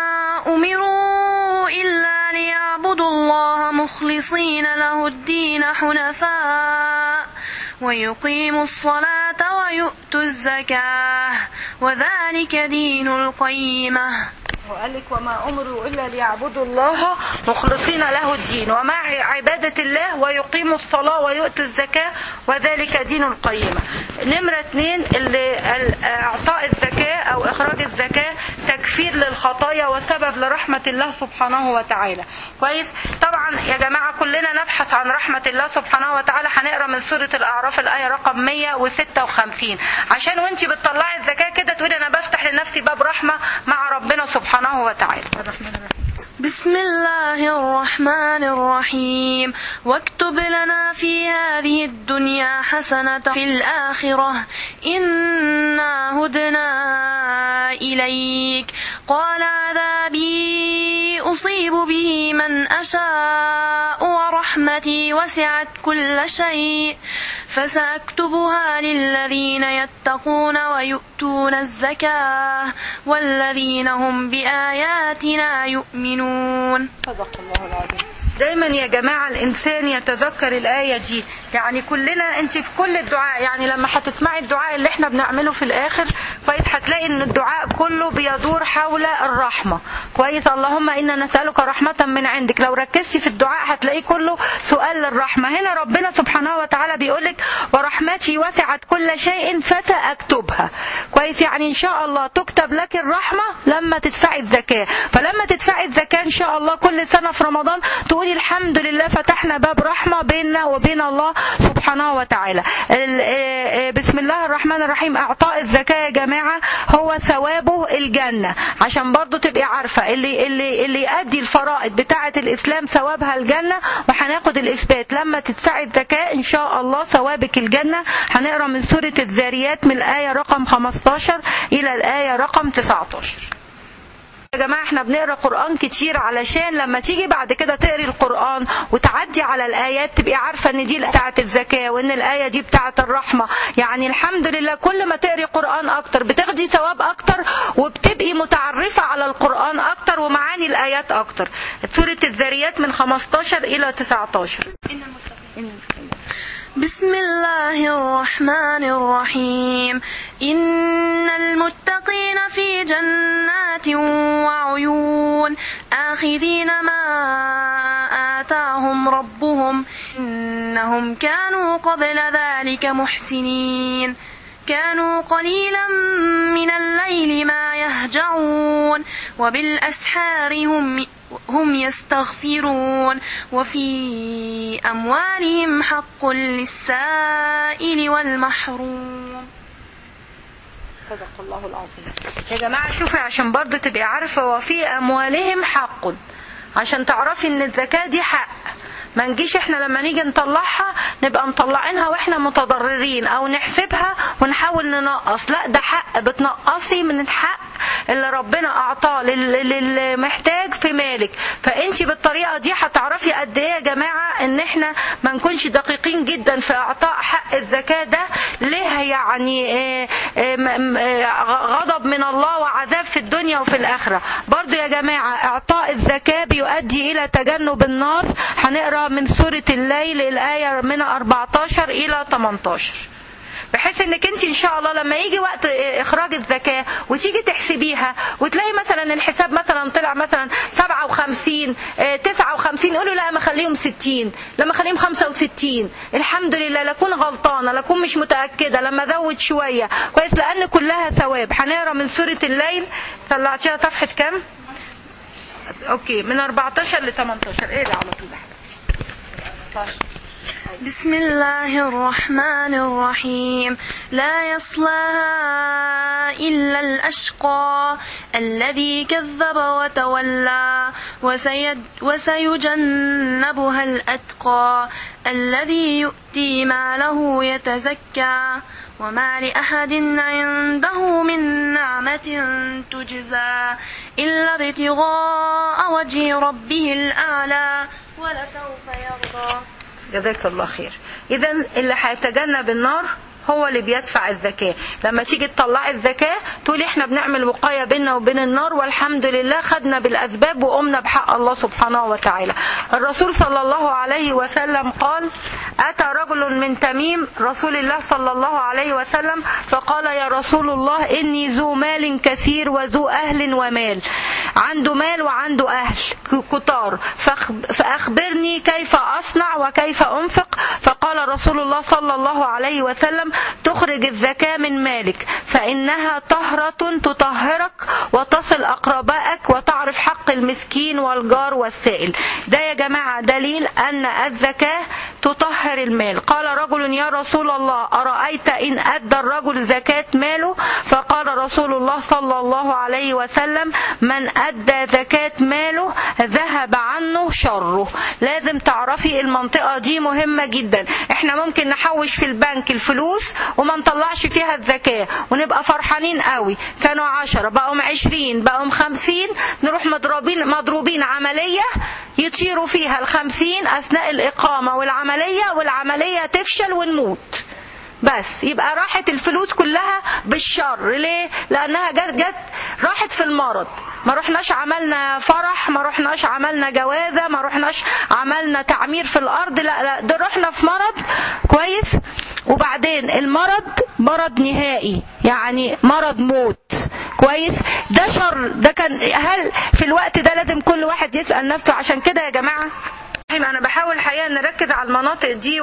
Speaker 2: أمروا إلا ليعبدوا الله مخلصين له الدين حنفاء ويقيموا الصلاة ويؤتوا الزكاة وذلك دين القيمة
Speaker 1: وقال لك وما امروا الا ليعبدوا الله مخلصين له الدين ومع عباده الله ويقيموا الصلاه ويؤتوا الزكاه وذلك دين القيمه. نمره اثنين اللي ال- اعطاء الزكاه او اخراج الزكاه تكفير للخطايا وسبب لرحمه الله سبحانه وتعالى. كويس؟ طبعا يا جماعه كلنا نبحث عن رحمه الله سبحانه وتعالى هنقرا من سوره الاعراف الايه رقم 156 عشان وانت بتطلعي الزكاه كده تقولي انا بفتح لنفسي باب رحمه مع ربنا سبحانه وتعالى.
Speaker 2: بسم الله الرحمن الرحيم واكتب لنا في هذه الدنيا حسنة في الآخرة إنا هدنا إليك قال عذابي أصيب به من أشاء ورحمتي ورحمتي وسعت كل شيء فسأكتبها للذين يتقون ويؤتون الزكاة والذين هم بآياتنا يؤمنون
Speaker 1: صدق الله العظيم دايما يا جماعة الإنسان يتذكر الآية دي يعني كلنا أنت في كل الدعاء يعني لما هتسمعي الدعاء اللي احنا بنعمله في الآخر كويس هتلاقي إن الدعاء كله بيدور حول الرحمة كويس اللهم إنا نسألك رحمة من عندك لو ركزتي في الدعاء هتلاقيه كله سؤال للرحمة هنا ربنا سبحانه وتعالى بيقولك ورحمتي وسعت كل شيء فسأكتبها كويس يعني إن شاء الله تكتب لك الرحمة لما تدفعي الزكاة فلما تدفعي الزكاة إن شاء الله كل سنة في رمضان تقولي الحمد لله فتحنا باب رحمة بيننا وبين الله سبحانه وتعالى ال- آه، آه، بسم الله الرحمن الرحيم اعطاء الزكاة يا جماعة هو ثوابه الجنة عشان برضو تبقي عارفة اللي اللي اللي يؤدي الفرائض بتاعة الاسلام ثوابها الجنة وهناخد الاثبات لما تدفعي الزكاة ان شاء الله ثوابك الجنة هنقرا من سورة الذاريات من الآية رقم 15 الى الآية رقم 19 يا جماعة احنا بنقرا قرآن كتير علشان لما تيجي بعد كده تقري القرآن وتعدي على الآيات تبقي عارفة ان دي بتاعة الزكاة وان الآية دي بتاعة الرحمة يعني الحمد لله كل ما تقري قرآن أكتر بتاخدي ثواب أكتر وبتبقي متعرفة على القرآن أكتر ومعاني الآيات أكتر سورة الذاريات من 15 إلى 19
Speaker 2: بسم الله الرحمن الرحيم إن المتقين في جنات وعيون آخذين ما آتاهم ربهم إنهم كانوا قبل ذلك محسنين كانوا قليلا من الليل ما يهجعون وبالأسحار هم هم يستغفرون وفي أموالهم حق للسائل والمحروم
Speaker 1: صدق الله العظيم يا جماعة شوفي عشان برضو تبقي عارفة وفي أموالهم حق عشان تعرفي إن الزكاة دي حق ما نجيش احنا لما نيجي نطلعها نبقى مطلعينها واحنا متضررين او نحسبها ونحاول ننقص لا ده حق بتنقصي من الحق اللي ربنا اعطاه لل- للمحتاج في مالك فانت بالطريقه دي هتعرفي قد ايه يا جماعه ان احنا ما نكونش دقيقين جدا في اعطاء حق الزكاه ده ليه يعني آه، آه، م- م- آه، غضب من الله وعذاب في الدنيا وفي الاخره برضو يا جماعه اعطاء الزكاه بيؤدي الى تجنب النار هنقرا من سوره الليل الايه من 14 الى 18 بحيث انك انت ان شاء الله لما يجي وقت اخراج الزكاه وتيجي تحسبيها وتلاقي مثلا الحساب مثلا طلع مثلا 57 آه، 59 قولوا لا ما خليهم 60 لما خليهم 65 الحمد لله لا اكون غلطانه لا اكون مش متاكده لما ازود شويه كويس لان كلها ثواب هنقرا من سوره الليل طلعتيها صفحه كام اوكي من 14 ل 18 ايه ده على طول يا حبيبتي
Speaker 2: بسم الله الرحمن الرحيم لا يصلاها إلا الأشقى الذي كذب وتولى وسيد وسيجنبها الأتقى الذي يؤتي ماله يتزكى وما لأحد عنده من نعمة تجزى إلا ابتغاء وجه ربه الأعلى ولسوف يرضى
Speaker 1: جزاك الله خير اذا اللي هيتجنب النار هو اللي بيدفع الزكاة لما تيجي تطلعي الزكاة تقولي احنا بنعمل وقاية بيننا وبين النار والحمد لله خدنا بالأسباب وقمنا بحق الله سبحانه وتعالى الرسول صلى الله عليه وسلم قال أتى رجل من تميم رسول الله صلى الله عليه وسلم فقال يا رسول الله إني ذو مال كثير وذو أهل ومال عنده مال وعنده أهل كتار فأخ- فأخبرني كيف أصنع وكيف أنفق فقال رسول الله صلى الله عليه وسلم تخرج الزكاة من مالك فإنها طهرة تطهرك وتصل أقربائك وتعرف حق المسكين والجار والسائل ده يا جماعة دليل أن الزكاة تطهر المال قال رجل يا رسول الله أرأيت إن أدى الرجل زكاة ماله فقال رسول الله صلى الله عليه وسلم من أدى زكاة ماله ذهب عنه شره لازم تعرفي المنطقة دي مهمة جدا احنا ممكن نحوش في البنك الفلوس وما نطلعش فيها الزكاة ونبقى فرحانين قوي كانوا عشرة بقوا عشرين بقوا خمسين نروح مضروبين مضروبين عملية يطيروا فيها الخمسين أثناء الإقامة والعملية والعملية تفشل ونموت بس يبقى راحت الفلوس كلها بالشر ليه لانها جت جت راحت في المرض ما رحناش عملنا فرح ما رحناش عملنا جوازة ما رحناش عملنا تعمير في الارض لا لا ده رحنا في مرض كويس وبعدين المرض مرض نهائي يعني مرض موت كويس ده شر ده كان هل في الوقت ده لازم كل واحد يسأل نفسه عشان كده يا جماعة انا بحاول الحقيقه نركز على المناطق دي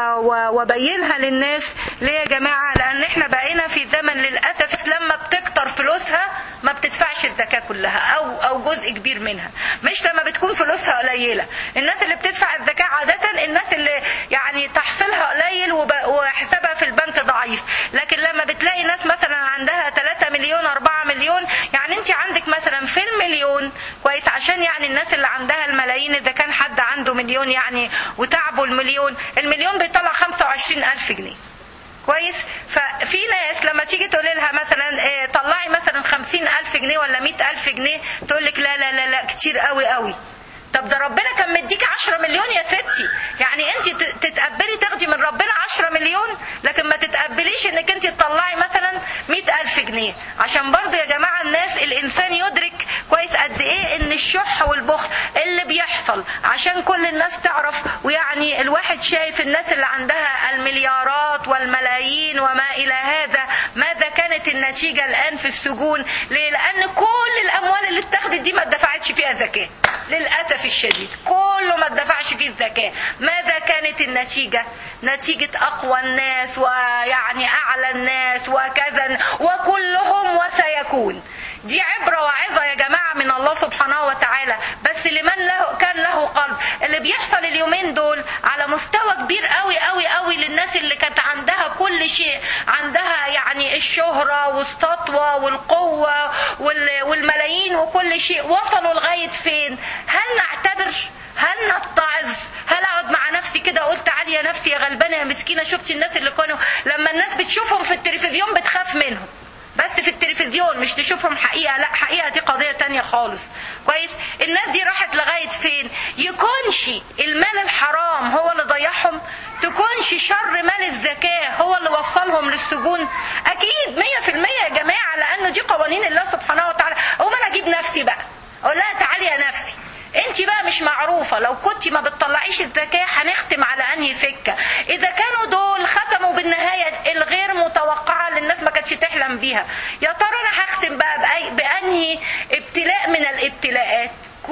Speaker 1: وابينها للناس ليه يا جماعه لان احنا بقينا في زمن للاسف لما بتكتر فلوسها ما بتدفعش الزكاه كلها او او جزء كبير منها مش لما بتكون فلوسها قليله الناس اللي بتدفع الزكاه عاده الناس اللي يعني تحصيلها قليل وحسابها في البنك ضعيف لكن لما بتلاقي ناس مثلا عندها 3 مليون 4 مليون يعني انت عندك مثلا في المليون كويس عشان يعني الناس اللي عندها الملايين اذا كان حد عنده مليون يعني وتعبوا المليون المليون بيطلع 25 ألف جنيه كويس ففي ناس لما تيجي تقول لها مثلا إيه طلعي مثلا 50 ألف جنيه ولا 100 ألف جنيه تقول لك لا لا لا لا كتير قوي قوي طب ده ربنا كان مديك 10 مليون يا ستي يعني انت تتقبلي تاخدي من ربنا 10 مليون لكن ما تتقبليش انك انت تطلعي مثلا 100 ألف جنيه عشان برضو يا جماعة الناس الإنسان يدرك كويس قد إيه إن الشح والبخل اللي بيحصل عشان كل الناس تعرف ويعني الواحد شايف الناس اللي عندها المليارات والملايين وما إلى هذا ماذا كانت النتيجة الآن في السجون ليه؟ لأن كل الأموال اللي اتخذت دي ما اتدفعتش فيها زكاة للأسف الشديد كله ما اتدفعش فيه الزكاة ماذا كانت النتيجة نتيجة أقوى الناس ويعني أعلى الناس وكذا وكلهم وسيكون دي عبرة وعظة يا جماعة من الله سبحانه وتعالى بس لمن له كان له قلب اللي بيحصل اليومين دول على مستوى كبير قوي قوي قوي للناس اللي كانت عندها كل شيء عندها يعني الشهرة والسطوة والقوة والملايين وكل شيء وصلوا لغاية فين هل نعتبر هل نتعظ هل اقعد مع نفسي كده اقول تعالي يا نفسي يا غلبانه يا مسكينه شفتي الناس اللي كانوا لما الناس بتشوفهم في التلفزيون بتخاف منهم بس في التلفزيون مش تشوفهم حقيقه لا حقيقه دي قضيه تانية خالص كويس الناس دي راحت لغايه فين يكونش المال الحرام هو اللي ضيعهم تكونش شر مال الزكاه هو اللي وصلهم للسجون اكيد 100% يا جماعه لانه دي قوانين الله سبحانه وتعالى اقوم انا اجيب نفسي بقى اقول لها تعالي يا نفسي انت بقى مش معروفة لو كنت ما بتطلعيش الزكاة هنختم على انهي سكة اذا كانوا دول ختموا بالنهاية الغير متوقعة اللي الناس ما كانتش تحلم بيها يا ترى انا هختم بقى بأي بانهي ابتلاء من الابتلاءات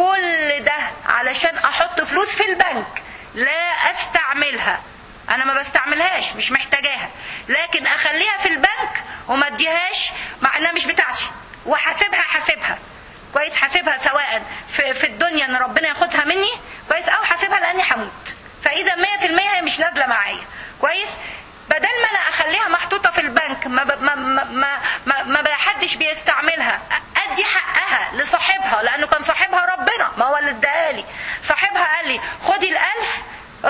Speaker 1: كل ده علشان احط فلوس في البنك لا استعملها انا ما بستعملهاش مش محتاجاها لكن اخليها في البنك وما اديهاش مع انها مش بتاعتي وحاسبها حاسبها كويس حاسبها سواء في, في الدنيا ان ربنا ياخدها مني كويس او حاسبها لاني هموت فاذا 100% هي مش نازله معايا كويس بدل ما انا اخليها محطوطه في البنك ما ب... ما ما ما, ما, ما حدش بيستعملها ادي حقها لصاحبها لانه كان صاحبها ربنا ما هو اللي اداها لي صاحبها قال لي خدي الالف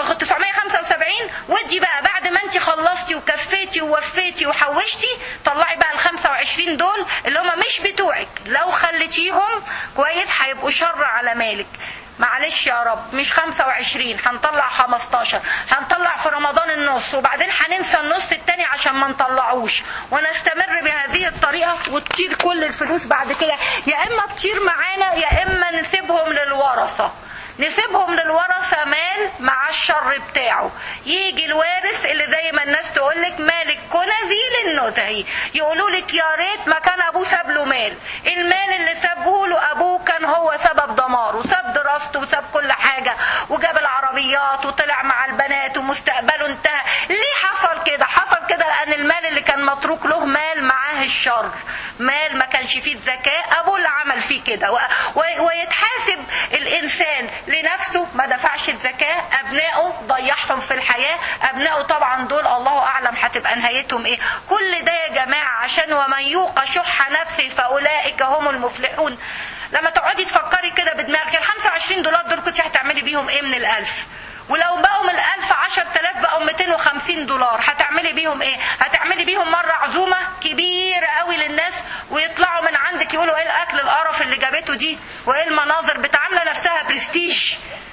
Speaker 1: 975 ودي بقى بعد ما انت خلصتي وكفيتي ووفيتي وحوشتي طلعي بقى ال 25 دول اللي هم مش بتوعك لو خليتيهم كويس هيبقوا شر على مالك معلش يا رب مش 25 هنطلع 15 هنطلع في رمضان النص وبعدين هننسى النص التاني عشان ما نطلعوش ونستمر بهذه الطريقة وتطير كل الفلوس بعد كده يا اما تطير معانا يا اما نسيبهم للورثة نسيبهم للورثة مال مع الشر بتاعه يجي الوارث اللي زي ما الناس تقول لك مالك كنزي للنزهي يقولوا لك يا ريت ما كان ابوه ساب له مال المال اللي سابه له ابوه كان هو سبب دماره ساب دراسته وساب كل حاجة وجاب العربيات وطلع مع البنات ومستقبله انتهى ليه حصل كده حصل كده لان المال اللي كان متروك له مال معاه الشر مال ما كانش فيه الزكاة ابوه اللي عمل فيه كده ويتحاسب الانسان لنفسه ما دفعش الزكاة أبنائه ضيعهم في الحياة أبنائه طبعا دول الله أعلم هتبقى نهايتهم إيه كل ده يا جماعة عشان ومن يوق شح نفسه فأولئك هم المفلحون لما تقعدي تفكري كده بدماغك ال 25 دولار دول كنت هتعملي بيهم إيه من الألف ولو بقوا من الألف عشر تلاف بقوا 250 دولار هتعملي بيهم ايه هتعملي بيهم مرة عزومة كبيرة قوي للناس ويطلعوا من عندك يقولوا ايه الاكل القرف اللي جابته دي وايه المناظر بتعاملة نفسها برستيج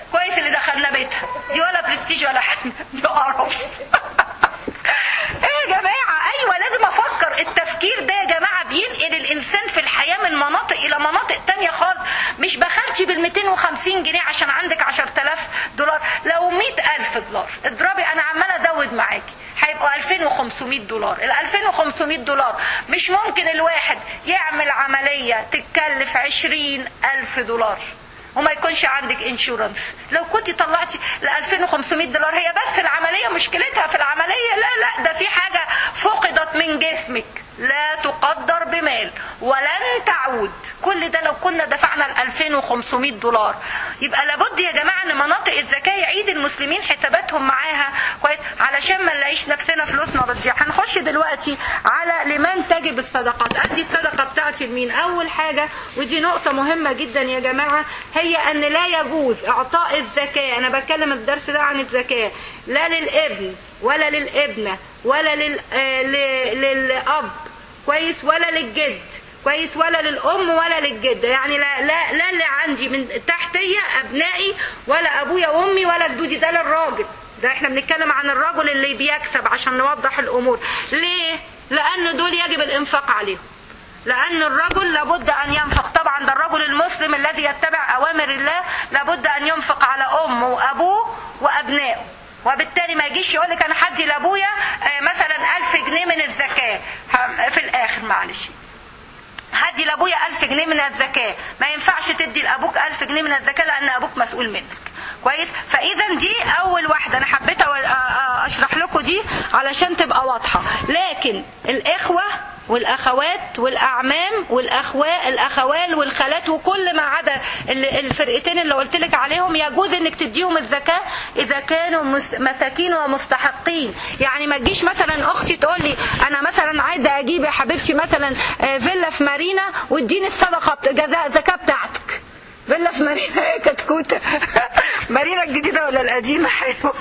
Speaker 1: 50 جنيه عشان عندك 10000 دولار لو 100000 دولار اضربي انا عماله ازود معاكي هيبقوا 2500 دولار ال 2500 دولار مش ممكن الواحد يعمل عمليه تتكلف 20000 دولار وما يكونش عندك انشورنس لو كنت طلعتي ل 2500 دولار هي بس العمليه مشكلتها في العمليه لا لا ده في حاجه فقدت من جسمك لا تقدر بمال ولن تعود كل ده لو كنا دفعنا ال 2500 دولار يبقى لابد يا جماعه ان مناطق الزكاه يعيد المسلمين حساباتهم معاها كويس علشان ما نلاقيش نفسنا فلوسنا بتضيع هنخش دلوقتي على لمن تجب الصدقات ادي الصدقه بتاعتي لمين اول حاجه ودي نقطه مهمه جدا يا جماعه هي ان لا يجوز اعطاء الزكاه انا بتكلم الدرس ده عن الزكاه لا للابن ولا للابنه ولا لل... آه ل- للاب كويس ولا للجد كويس ولا للام ولا للجده يعني لا لا لا اللي عندي من تحتيه ابنائي ولا ابويا وامي ولا جدودي ده للراجل ده احنا بنتكلم عن الرجل اللي بيكسب عشان نوضح الامور ليه لان دول يجب الانفاق عليهم لأن الرجل لابد أن ينفق طبعا ده الرجل المسلم الذي يتبع أوامر الله لابد أن ينفق على أمه وأبوه وأبنائه وبالتالي ما يجيش يقول لك أنا حدي لأبويا آه، مثلا ألف جنيه من الزكاة هم- في الآخر معلش هدي لابويا ألف جنيه من الزكاة ما ينفعش تدي لأبوك ألف جنيه من الزكاة لأن أبوك مسؤول منك كويس فإذا دي أول واحدة أنا حبيت أو- أ- أ- أشرح لكم دي علشان تبقى واضحة لكن الإخوة والاخوات والاعمام والاخوات الاخوال والخالات وكل ما عدا ال- الفرقتين اللي قلت لك عليهم يجوز انك تديهم الزكاه اذا كانوا مس- مساكين ومستحقين يعني ما تجيش مثلا اختي تقول لي انا مثلا عايزه اجيب يا حبيبتي مثلا آه، فيلا في مارينا واديني الصدقه بت- جزاء الزكاه بتاعتك فيلا في مارينا ايه كتكوته مارينا الجديده ولا القديمه حلوه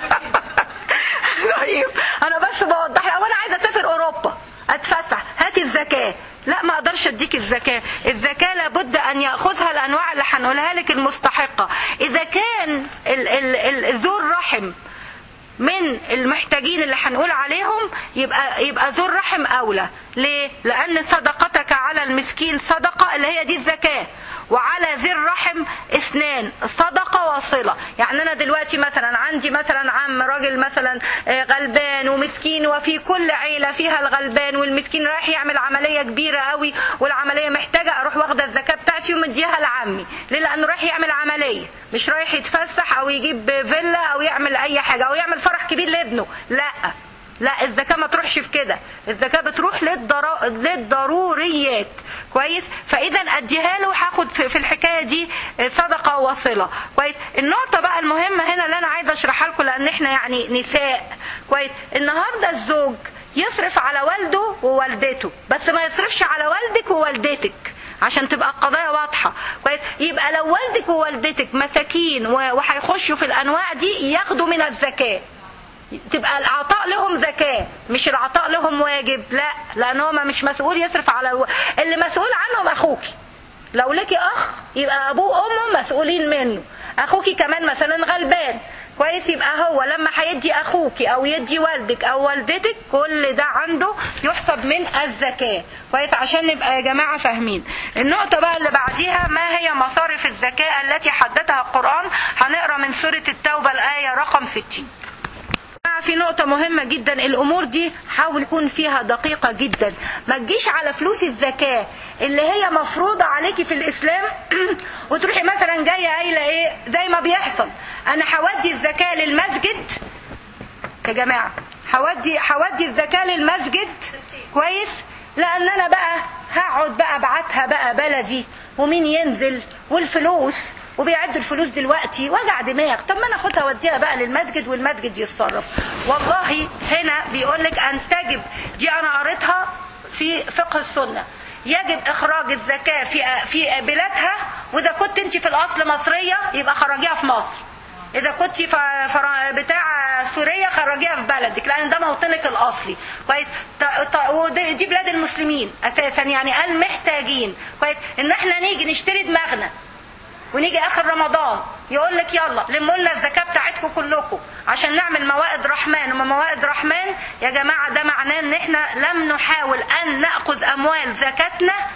Speaker 1: طيب انا بس بوضح لك، أو انا عايزه اسافر اوروبا اتفسح هاتي الزكاه لا ما اقدرش اديك الزكاه الزكاه لابد ان ياخذها الانواع اللي هنقولها لك المستحقه اذا كان ال- ال- ال- ذو الرحم من المحتاجين اللي هنقول عليهم يبقى يبقى ذو الرحم اولى ليه لان صدقتك على المسكين صدقه اللي هي دي الزكاه وعلى ذي الرحم اثنان صدقه وصله يعني انا دلوقتي مثلا عندي مثلا عم راجل مثلا آه، غلبان ومسكين وفي كل عيله فيها الغلبان والمسكين رايح يعمل عمليه كبيره قوي والعمليه محتاجه اروح واخده الزكاه بتاعتي ومديها لعمي ليه لانه رايح يعمل عمليه مش رايح يتفسح او يجيب فيلا او يعمل اي حاجه او يعمل فرح كبير لابنه لا لا الزكاة ما تروحش في كده الزكاة بتروح للضر... للضروريات كويس فإذا أديها له هاخد في في الحكاية دي صدقة وصلة كويس النقطة بقى المهمة هنا اللي أنا عايزة أشرحها لكم لأن إحنا يعني نساء كويس النهاردة الزوج يصرف على والده ووالدته بس ما يصرفش على والدك ووالدتك عشان تبقى القضايا واضحة كويس يبقى لو والدك ووالدتك مساكين و- وهيخشوا في الأنواع دي ياخدوا من الزكاة تبقى العطاء لهم زكاة مش العطاء لهم واجب لا لان هو مش مسؤول يصرف على و... اللي مسؤول عنهم اخوكي لو لك اخ يبقى ابوه وامه مسؤولين منه اخوكي كمان مثلا غلبان كويس يبقى هو لما هيدي اخوكي او يدي والدك او والدتك كل ده عنده يحسب من الزكاة كويس عشان نبقى يا جماعة فاهمين النقطة بقى اللي بعديها ما هي مصارف الزكاة التي حددها القرآن هنقرا من سورة التوبة الآية رقم 60 جماعة في نقطة مهمة جدا الأمور دي حاول يكون فيها دقيقة جدا ما تجيش على فلوس الزكاة اللي هي مفروضة عليكي في الإسلام وتروحي مثلا جاية قايلة إيه زي ما بيحصل أنا هودي الزكاة للمسجد يا جماعة هودي هودي الزكاة للمسجد كويس لأن أنا بقى هقعد بقى أبعتها بقى بلدي ومين ينزل والفلوس وبيعدوا الفلوس دلوقتي وجع دماغ طب ما انا اخدها اوديها بقى للمسجد والمسجد يتصرف والله هنا بيقول لك ان تجب دي انا قريتها في فقه السنه يجب اخراج الزكاه في في بلادها واذا كنت انت في الاصل مصريه يبقى خرجيها في مصر اذا كنت ف- فر- بتاع سوريا خرجيها في بلدك لان ده موطنك الاصلي كويس ط- ط- ودي دي بلاد المسلمين اساسا يعني المحتاجين كويس ان احنا نيجي نشتري دماغنا ونيجي اخر رمضان يقول لك يلا لموا لنا الزكاه بتاعتكم كلكم عشان نعمل موائد رحمن وما موائد رحمن يا جماعه ده معناه ان احنا لم نحاول ان ناخذ اموال زكاتنا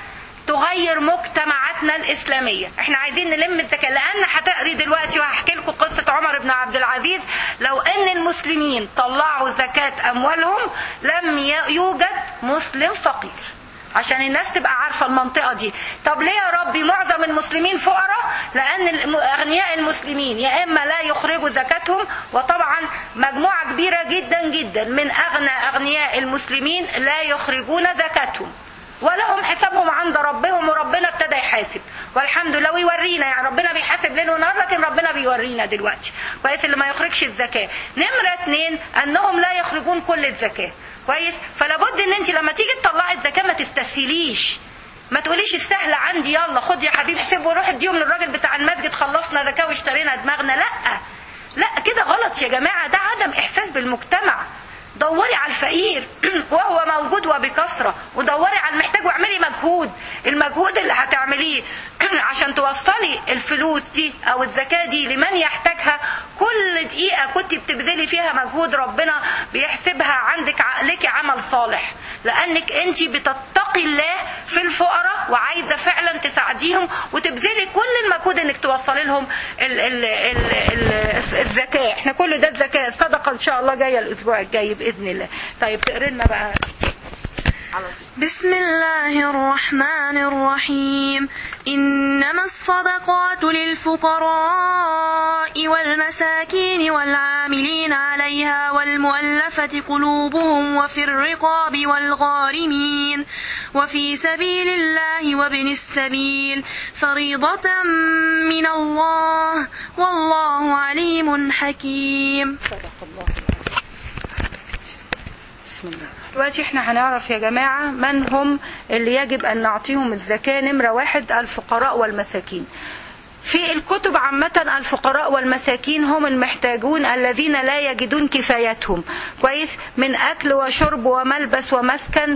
Speaker 1: تغير مجتمعاتنا الاسلاميه احنا عايزين نلم الزكاه لان هتقري دلوقتي وهحكي لكم قصه عمر بن عبد العزيز لو ان المسلمين طلعوا زكاه اموالهم لم ي- يوجد مسلم فقير عشان الناس تبقى عارفه المنطقه دي طب ليه يا ربي معظم المسلمين فقراء لان الم- اغنياء المسلمين يا اما لا يخرجوا زكاتهم وطبعا مجموعه كبيره جدا جدا من اغنى اغنياء المسلمين لا يخرجون زكاتهم ولهم حسابهم عند ربهم وربنا ابتدى يحاسب والحمد لله ويورينا يعني ربنا بيحاسب ليل ونهار لكن ربنا بيورينا دلوقتي كويس اللي ما يخرجش الزكاه نمره اتنين انهم لا يخرجون كل الزكاه كويس فلابد ان انت لما تيجي تطلعي الزكاه ما تستسهليش ما تقوليش السهل عندي يلا خد يا حبيبي حسب وروح اديهم للراجل بتاع المسجد خلصنا زكاه واشترينا دماغنا لا لا كده غلط يا جماعه ده عدم احساس بالمجتمع دوري على الفقير وهو موجود وبكثرة ودوري على المحتاج واعملي مجهود المجهود اللي هتعمليه عشان توصلي الفلوس دي او الزكاة دي لمن يحتاجها كل دقيقة كنت بتبذلي فيها مجهود ربنا بيحسبها عندك لك عمل صالح لانك انت بتتقي الله في الفقراء وعايزة فعلا تساعديهم وتبذلي كل المجهود انك توصلي لهم ال ال ال ال الزكاة احنا كل ده الزكاة الصدقة ان شاء الله جاية الاسبوع الجاي باذن الله طيب تقري لنا بقى على طول.
Speaker 2: بسم الله الرحمن الرحيم إنما الصدقات للفقراء والمساكين والعاملين عليها والمؤلفة قلوبهم وفي الرقاب والغارمين وفي سبيل الله وابن السبيل فريضة من الله والله عليم حكيم
Speaker 1: صدق الله بسم الله دلوقتي احنا هنعرف يا جماعة من هم اللي يجب أن نعطيهم الزكاة نمرة واحد الفقراء والمساكين في الكتب عامة الفقراء والمساكين هم المحتاجون الذين لا يجدون كفايتهم كويس من أكل وشرب وملبس ومسكن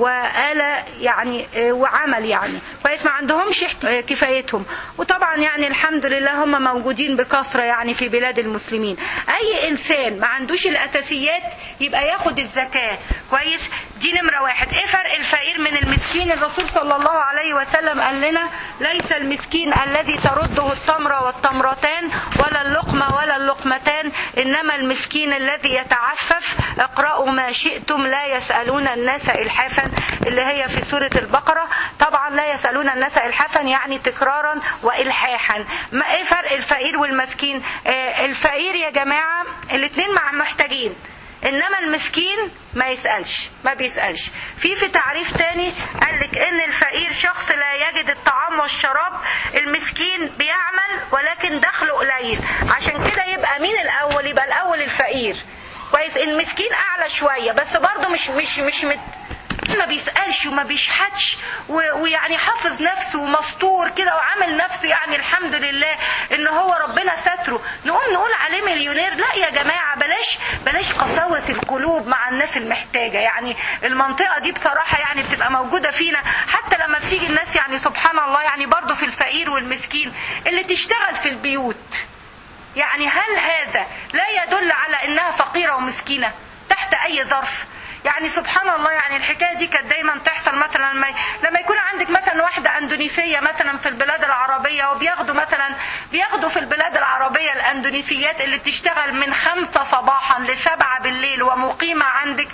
Speaker 1: وآلة يعني اه، وعمل يعني كويس ما عندهمش احت- اه، كفايتهم وطبعا يعني الحمد لله هم موجودين بكثرة يعني في بلاد المسلمين أي إنسان ما عندوش الأساسيات يبقى ياخد الزكاة كويس دي نمرة واحد ايه فرق الفقير من المسكين الرسول صلى الله عليه وسلم قال لنا ليس المسكين الذي ترده التمرة والتمرتان ولا اللقمة ولا اللقمتان إنما المسكين الذي يتعفف اقرأوا ما شئتم لا يسألون الناس إلحافا اللي هي في سورة البقرة طبعا لا يسألون الناس إلحافا يعني تكرارا وإلحاحا ما ايه فرق الفقير والمسكين آه الفقير يا جماعة الاثنين مع محتاجين انما المسكين ما يسالش ما بيسالش في في تعريف تاني قال لك ان الفقير شخص لا يجد الطعام والشراب المسكين بيعمل ولكن دخله قليل عشان كده يبقى مين الاول يبقى الاول الفقير كويس المسكين اعلى شويه بس برضه مش مش مش مت ما بيسألش وما بيشحتش و- ويعني حافظ نفسه ومستور كده وعامل نفسه يعني الحمد لله ان هو ربنا ستره نقوم نقول عليه مليونير لا يا جماعة بلاش بلاش قساوة القلوب مع الناس المحتاجة يعني المنطقة دي بصراحة يعني بتبقى موجودة فينا حتى لما بتيجي الناس يعني سبحان الله يعني برضو في الفقير والمسكين اللي تشتغل في البيوت يعني هل هذا لا يدل على انها فقيرة ومسكينة تحت اي ظرف يعني سبحان الله يعني الحكايه دي كانت دايما تحصل مثلا لما لما يكون عندك مثلا واحده اندونيسيه مثلا في البلاد العربيه وبياخدوا مثلا بياخدوا في البلاد العربيه الاندونيسيات اللي بتشتغل من خمسة صباحا لسبعة بالليل ومقيمه عندك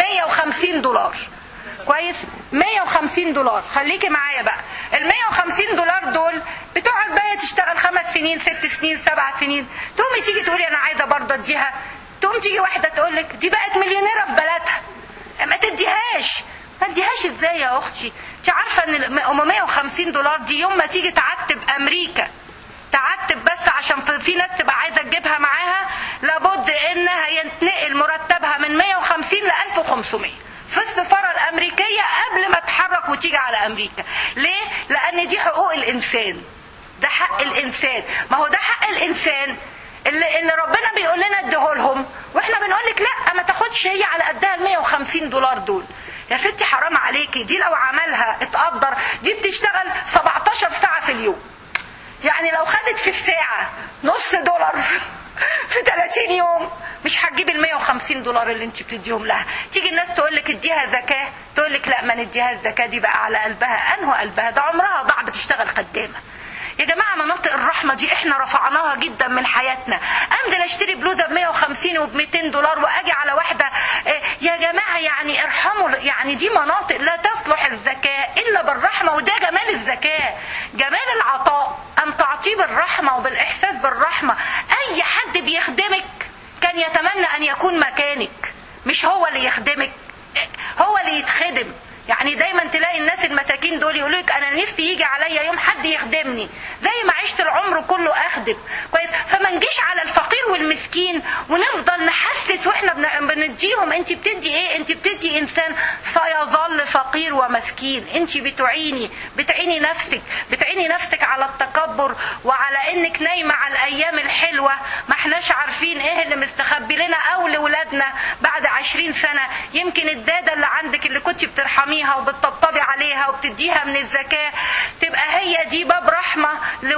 Speaker 1: 150 دولار كويس 150 دولار خليكي معايا بقى ال 150 دولار دول بتقعد بقى تشتغل خمس سنين ست سنين سبع سنين تقومي تيجي تقولي انا عايزه برضه اديها تقوم تيجي واحده تقول لك دي بقت مليونيره في بلدها ما تديهاش ما تديهاش ازاي يا اختي انت عارفه ان ال 150 دولار دي يوم ما تيجي تعتب امريكا تعتب بس عشان في- في ناس تبقى عايزه تجيبها معاها لابد انها ينتقل مرتبها من 150 ل 1500 في السفاره الامريكيه قبل ما تتحرك وتيجي على امريكا ليه لان دي حقوق الانسان ده حق الانسان ما هو ده حق الانسان اللي, اللي ربنا بيقول لنا اديهولهم واحنا بنقول لك لا ما تاخدش هي على قدها ال 150 دولار دول يا ستي حرام عليكي دي لو عملها اتقدر دي بتشتغل 17 ساعه في اليوم يعني لو خدت في الساعة نص دولار في 30 يوم مش هتجيب ال 150 دولار اللي انت بتديهم لها تيجي الناس تقول لك اديها زكاه تقول لك لا ما نديها الزكاه دي بقى على قلبها انه قلبها ده عمرها ضاع بتشتغل خدامه يا جماعة مناطق الرحمة دي احنا رفعناها جدا من حياتنا انزل اشتري بلوزة ب 150 وب 200 دولار واجي على واحدة اه يا جماعة يعني ارحموا يعني دي مناطق لا تصلح الزكاة الا بالرحمة وده جمال الزكاة جمال العطاء ان تعطيه بالرحمة وبالاحساس بالرحمة اي حد بيخدمك كان يتمنى ان يكون مكانك مش هو اللي يخدمك هو اللي يتخدم يعني دايما تلاقي الناس المساكين دول يقولوا لك انا نفسي يجي عليا يوم حد يخدمني زي ما عشت العمر كله اخدم كويس فما نجيش على الفقير والمسكين ونفضل نحسس واحنا بنديهم انت بتدي ايه انت بتدي انسان سيظل فقير ومسكين انت بتعيني بتعيني نفسك بتعيني نفسك على التكبر وعلى انك نايمه على الايام الحلوه ما احناش عارفين ايه اللي مستخبي لنا او لاولادنا بعد عشرين سنه يمكن الداده اللي عندك اللي كنت بترحمي بتحميها وبتطبطبي عليها وبتديها من الزكاة تبقى هي دي باب رحمة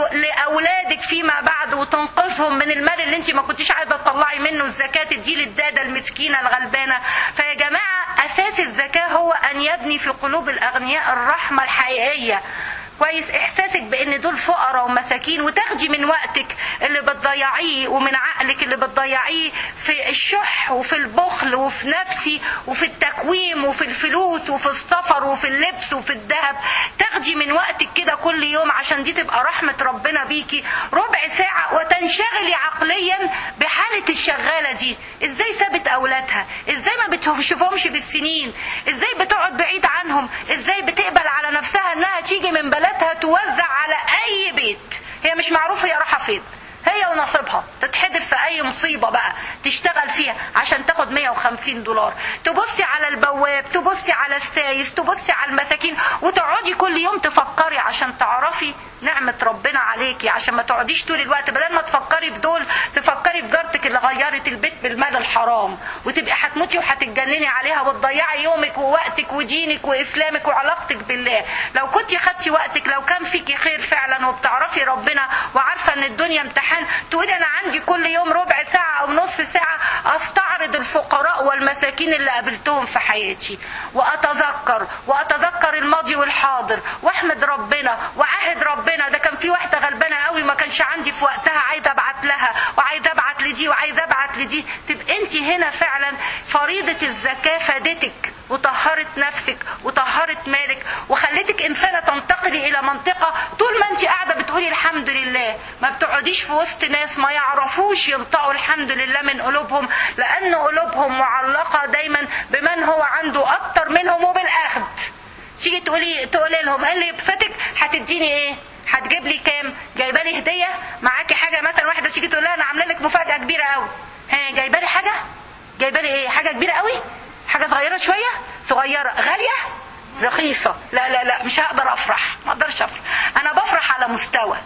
Speaker 1: لأولادك فيما بعد وتنقذهم من المال اللي انت ما كنتيش عايزة تطلعي منه الزكاة تدي للدادة المسكينة الغلبانة فيا جماعة أساس الزكاة هو أن يبني في قلوب الأغنياء الرحمة الحقيقية كويس احساسك بان دول فقراء ومساكين وتاخدي من وقتك اللي بتضيعيه ومن عقلك اللي بتضيعيه في الشح وفي البخل وفي نفسي وفي التكويم وفي الفلوس وفي السفر وفي اللبس وفي الذهب تاخدي من وقتك كده كل يوم عشان دي تبقى رحمة ربنا بيكي ربع ساعة وتنشغلي عقليا بحالة الشغالة دي ازاي سابت اولادها ازاي ما بتشوفهمش بالسنين ازاي بتقعد بعيد عنهم ازاي بتقبل على نفسها انها تيجي من بلد بلدها توزع على اي بيت هي مش معروفه هي رايحه فين هي ونصيبها تتحدف في اي مصيبة بقى تشتغل فيها عشان تاخد 150 دولار تبصي على البواب تبصي على السايس تبصي على المساكين وتقعدي كل يوم تفكري عشان تعرفي نعمة ربنا عليكي عشان ما تقعديش طول الوقت بدل ما تفكري في دول تفكري في جارتك اللي غيرت البيت بالمال الحرام وتبقي هتموتي وهتتجنني عليها وتضيعي يومك ووقتك ودينك واسلامك وعلاقتك بالله لو كنت خدتي وقتك لو كان فيكي خير فعلا وبتعرفي ربنا وعارفه ان الدنيا امتحان تقولي انا عندي كل يوم ربع ساعه او نص ساعه استعرض الفقراء والمساكين اللي قابلتهم في حياتي واتذكر واتذكر الماضي والحاضر واحمد ربنا وعاهد ربنا ده كان في واحده غلبانه قوي ما كانش عندي في وقتها عايزه ابعت لها وعايزه ابعت لدي وعايزه ابعت لدي تبقى انت هنا فعلا فريضه الزكاه فادتك وطهرت نفسك وطهرت مالك وخلتك انسانه تنتقلي الى منطقه طول ما انت قاعده بتقولي الحمد لله ما بتقعديش في وسط ناس ما يعرفوش ينطقوا الحمد لله من قلوبهم لان قلوبهم معلقه دايما بمن هو عنده اكتر منهم وبالاخذ تيجي تقولي تقولي لهم ايه اللي يبسطك هتديني ايه هتجيب لي كام جايبه لي هديه معاكي حاجه مثلا واحده تيجي تقول لها انا عامله لك مفاجاه كبيره قوي ها جايبه لي حاجه جايبه لي ايه حاجه كبيره قوي حاجه صغيره شويه صغيره غاليه رخيصه لا لا لا مش هقدر افرح ما اقدرش افرح انا بفرح على مستوى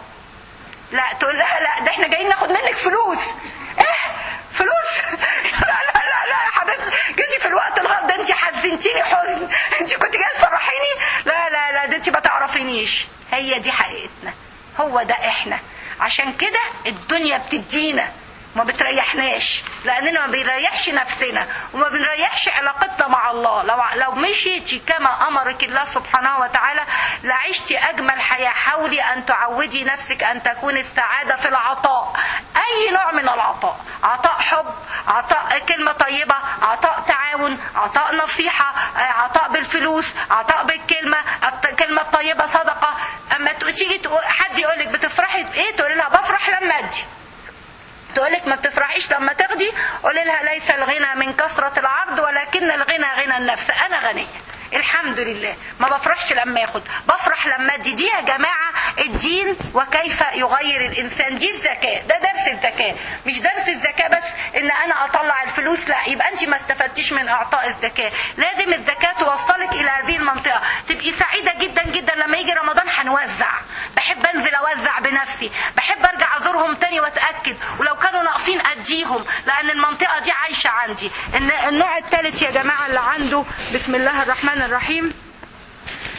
Speaker 1: لا تقول لها لا ده احنا جايين ناخد منك فلوس ايه فلوس لا لا لا لا يا حبيبتي جيتي في الوقت الغلط ده انت حزنتيني حزن انت كنت جايه تفرحيني لا لا لا ده انت ما تعرفينيش هي دي حقيقتنا هو ده احنا عشان كده الدنيا بتدينا ما بتريحناش لاننا ما بنريحش نفسنا وما بنريحش علاقتنا مع الله لو لو مشيتي كما امرك الله سبحانه وتعالى لعشتي اجمل حياه حاولي ان تعودي نفسك ان تكون السعاده في العطاء اي نوع من العطاء عطاء حب عطاء كلمه طيبه عطاء تعاون عطاء نصيحه عطاء بالفلوس عطاء بالكلمه الكلمه الطيبه صدقه اما تيجي حد يقول لك بتفرحي بايه تقولي لها بفرح لما ادي تقولك ما بتفرحيش لما تاخدي قولي لها ليس الغنى من كثرة العرض ولكن الغنى غنى النفس أنا غنية الحمد لله ما بفرحش لما ياخد بفرح لما ادي دي يا جماعة الدين وكيف يغير الإنسان دي الزكاة ده درس الزكاة مش درس الزكاة بس إن أنا أطلع الفلوس لا يبقى أنت ما استفدتيش من إعطاء الزكاة لازم الزكاة توصلك إلى هذه المنطقة تبقي سعيدة جدا جدا لما يجي رمضان هنوزع بحب أنزل أوزع بنفسي بحب أرجع أزورهم تاني وأتأكد ولو كانوا ناقصين أديهم لأن المنطقة دي عايشة عندي النوع الثالث يا جماعة اللي عنده بسم الله الرحمن الرحيم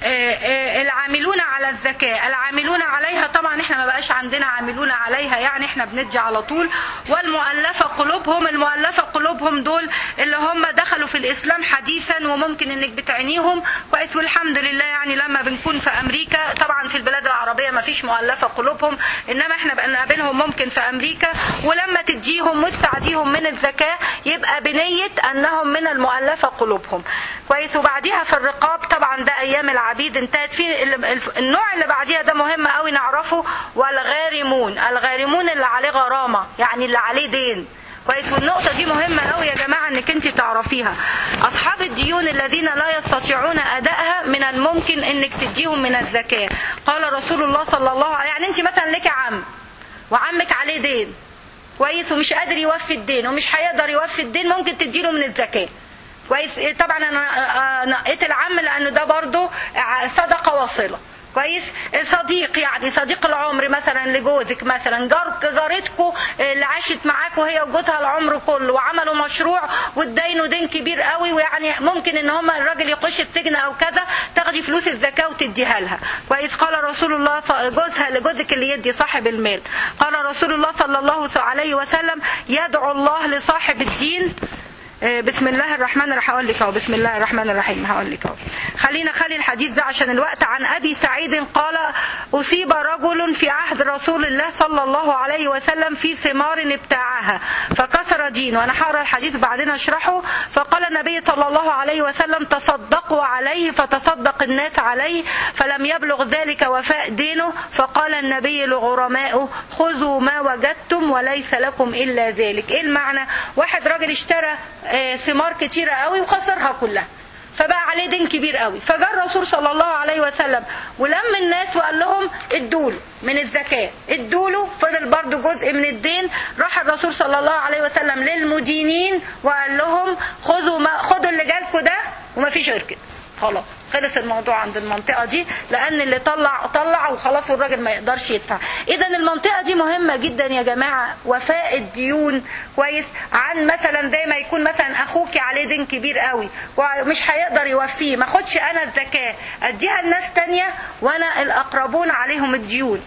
Speaker 1: آه، آه، العاملون على الزكاة العاملون عليها طبعا احنا ما بقاش عندنا عاملون عليها يعني احنا بندي على طول والمؤلفة قلوبهم المؤلفة قلوبهم دول اللي هم دخلوا في الإسلام حديثا وممكن انك بتعينيهم كويس والحمد لله يعني لما بنكون في أمريكا طبعا في البلاد العربية ما فيش مؤلفة قلوبهم إنما احنا بقى نقابلهم ممكن في أمريكا ولما تديهم وتساعديهم من الزكاة يبقى بنية أنهم من المؤلفة قلوبهم كويس وبعديها في الرقاب طبعا ده أيام العبيد انتهت في ال- النوع اللي بعديها ده مهم قوي نعرفه والغارمون الغارمون اللي عليه غرامة يعني اللي عليه دين كويس والنقطة دي مهمة قوي يا جماعة انك انت تعرفيها اصحاب الديون الذين لا يستطيعون ادائها من الممكن انك تديهم من الزكاة قال رسول الله صلى الله عليه يعني انت مثلا لك عم وعمك عليه دين كويس ومش قادر يوفي الدين ومش هيقدر يوفي الدين ممكن تديله من الزكاة كويس طبعا انا آه، نقيت العم لانه ده برضو صدقة واصلة كويس صديق يعني صديق العمر مثلا لجوزك مثلا جار جارتكم اللي عاشت معاك وهي وجوزها العمر كله وعملوا مشروع وادينوا دين كبير قوي ويعني ممكن ان هم الراجل يخش السجن او كذا تاخدي فلوس الزكاه وتديها لها كويس قال رسول الله ص- جوزها لجوزك اللي يدي صاحب المال قال رسول الله صلى الله عليه وسلم يدعو الله لصاحب الدين آه، بسم الله الرحمن الرحيم هقول لك اهو بسم الله الرحمن الرحيم هقول لك اهو خلينا خلي الحديث ده عشان الوقت عن ابي سعيد قال اصيب رجل في عهد رسول الله صلى الله عليه وسلم في ثمار ابتاعها فكسر دين وانا هقرا الحديث بعدين اشرحه فقال النبي صلى الله عليه وسلم تصدقوا عليه فتصدق الناس عليه فلم يبلغ ذلك وفاء دينه فقال النبي لغرمائه خذوا ما وجدتم وليس لكم الا ذلك ايه المعنى واحد راجل اشترى آه، ثمار كتيرة قوي وخسرها كلها فبقى عليه دين كبير قوي فجاء الرسول صلى الله عليه وسلم ولم الناس وقال لهم ادوله من الزكاة ادوله فضل برضو جزء من الدين راح الرسول صلى الله عليه وسلم للمدينين وقال لهم خذوا ما خدوا اللي جالكوا ده وما فيش غير كده خلاص خلص الموضوع عند المنطقة دي لأن اللي طلع طلع وخلاص والراجل ما يقدرش يدفع إذا المنطقة دي مهمة جدا يا جماعة وفاء الديون كويس عن مثلا زي ما يكون مثلا أخوك عليه دين كبير قوي ومش هيقدر يوفيه ما اخدش أنا الزكاة أديها لناس تانية وأنا الأقربون عليهم الديون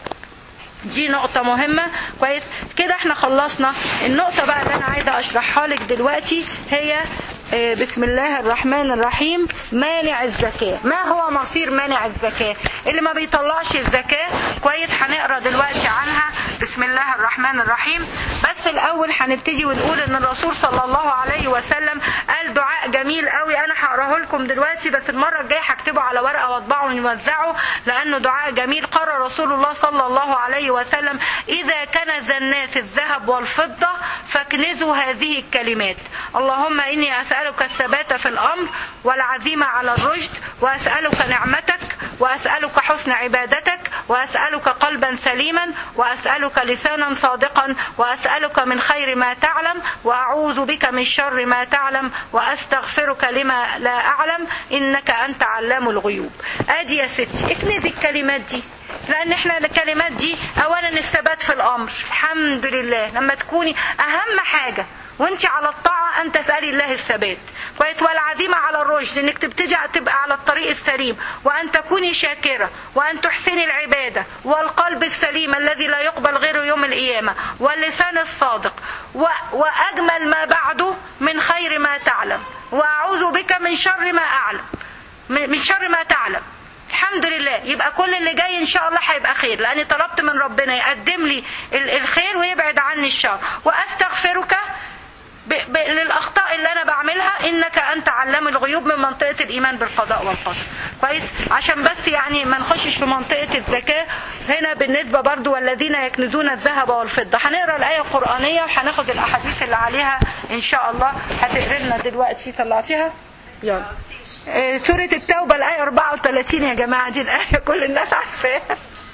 Speaker 1: دي نقطة مهمة كويس كده احنا خلصنا النقطة بقى اللي انا عايزة اشرحها لك دلوقتي هي آه، بسم الله الرحمن الرحيم مانع الزكاة ما هو مصير مانع الزكاة اللي ما بيطلعش الزكاة كويس هنقرا دلوقتي عنها بسم الله الرحمن الرحيم بس الاول هنبتدي ونقول ان الرسول صلى الله عليه وسلم قال دعاء جميل قوي انا هقراه لكم دلوقتي بس المرة الجاية هكتبه على ورقة واطبعه ونوزعه لانه دعاء جميل قال رسول الله صلى الله عليه وسلم اذا كنز الناس الذهب والفضة فاكنزوا هذه الكلمات اللهم اني اسألك الثبات في الامر والعزيمة على الرشد واسألك نعمتك واسألك حسن عبادتك واسألك قلبا سليما واسألك لسانا صادقا واسألك من خير ما تعلم واعوذ بك من شر ما تعلم واستغفرك لما لا اعلم انك انت علام الغيوب ادي يا ستي اكنزي الكلمات دي لان احنا الكلمات دي اولا الثبات في الامر الحمد لله لما تكوني اهم حاجه وانت على الطاعة ان تسألي الله الثبات كويس والعزيمة على الرشد انك تبتدي تبقى على الطريق السليم وان تكوني شاكرة وان تحسني العبادة والقلب السليم الذي لا يقبل غيره يوم القيامة واللسان الصادق و... واجمل ما بعده من خير ما تعلم واعوذ بك من شر ما اعلم من من شر ما تعلم الحمد لله يبقى كل اللي جاي ان شاء الله هيبقى خير لاني طلبت من ربنا يقدم لي ال- الخير ويبعد عني الشر واستغفرك ب... ب... للاخطاء اللي انا بعملها انك انت علام الغيوب من منطقه الايمان بالقضاء والقدر كويس عشان بس يعني ما نخشش في منطقه الزكاه هنا بالنسبه برضو والذين يكنزون الذهب والفضه هنقرا الايه القرانيه وهناخد الاحاديث اللي عليها ان شاء الله هتقري لنا دلوقتي طلعتيها يلا آه، سورة التوبة الآية 34 يا جماعة دي الآية كل الناس عارفاها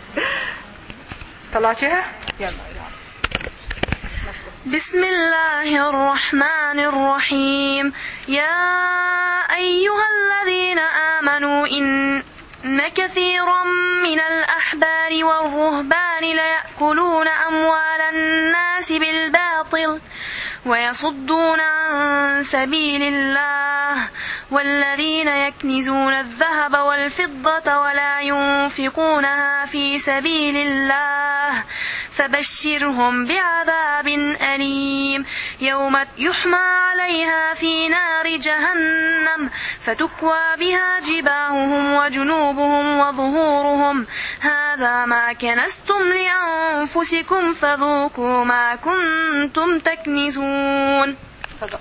Speaker 1: طلعتيها؟ يلا
Speaker 2: بسم الله الرحمن الرحيم يا أيها الذين آمنوا إن كثيرا من الأحبار والرهبان ليأكلون أموال الناس بالباطل ويصدون عن سبيل الله والذين يكنزون الذهب والفضة ولا ينفقونها في سبيل الله فبشرهم بعذاب أليم يوم يحمى عليها في نار جهنم فتكوى بها جباههم وجنوبهم وظهورهم هذا ما كنستم لأنفسكم فذوقوا ما كنتم تكنزون
Speaker 1: صدق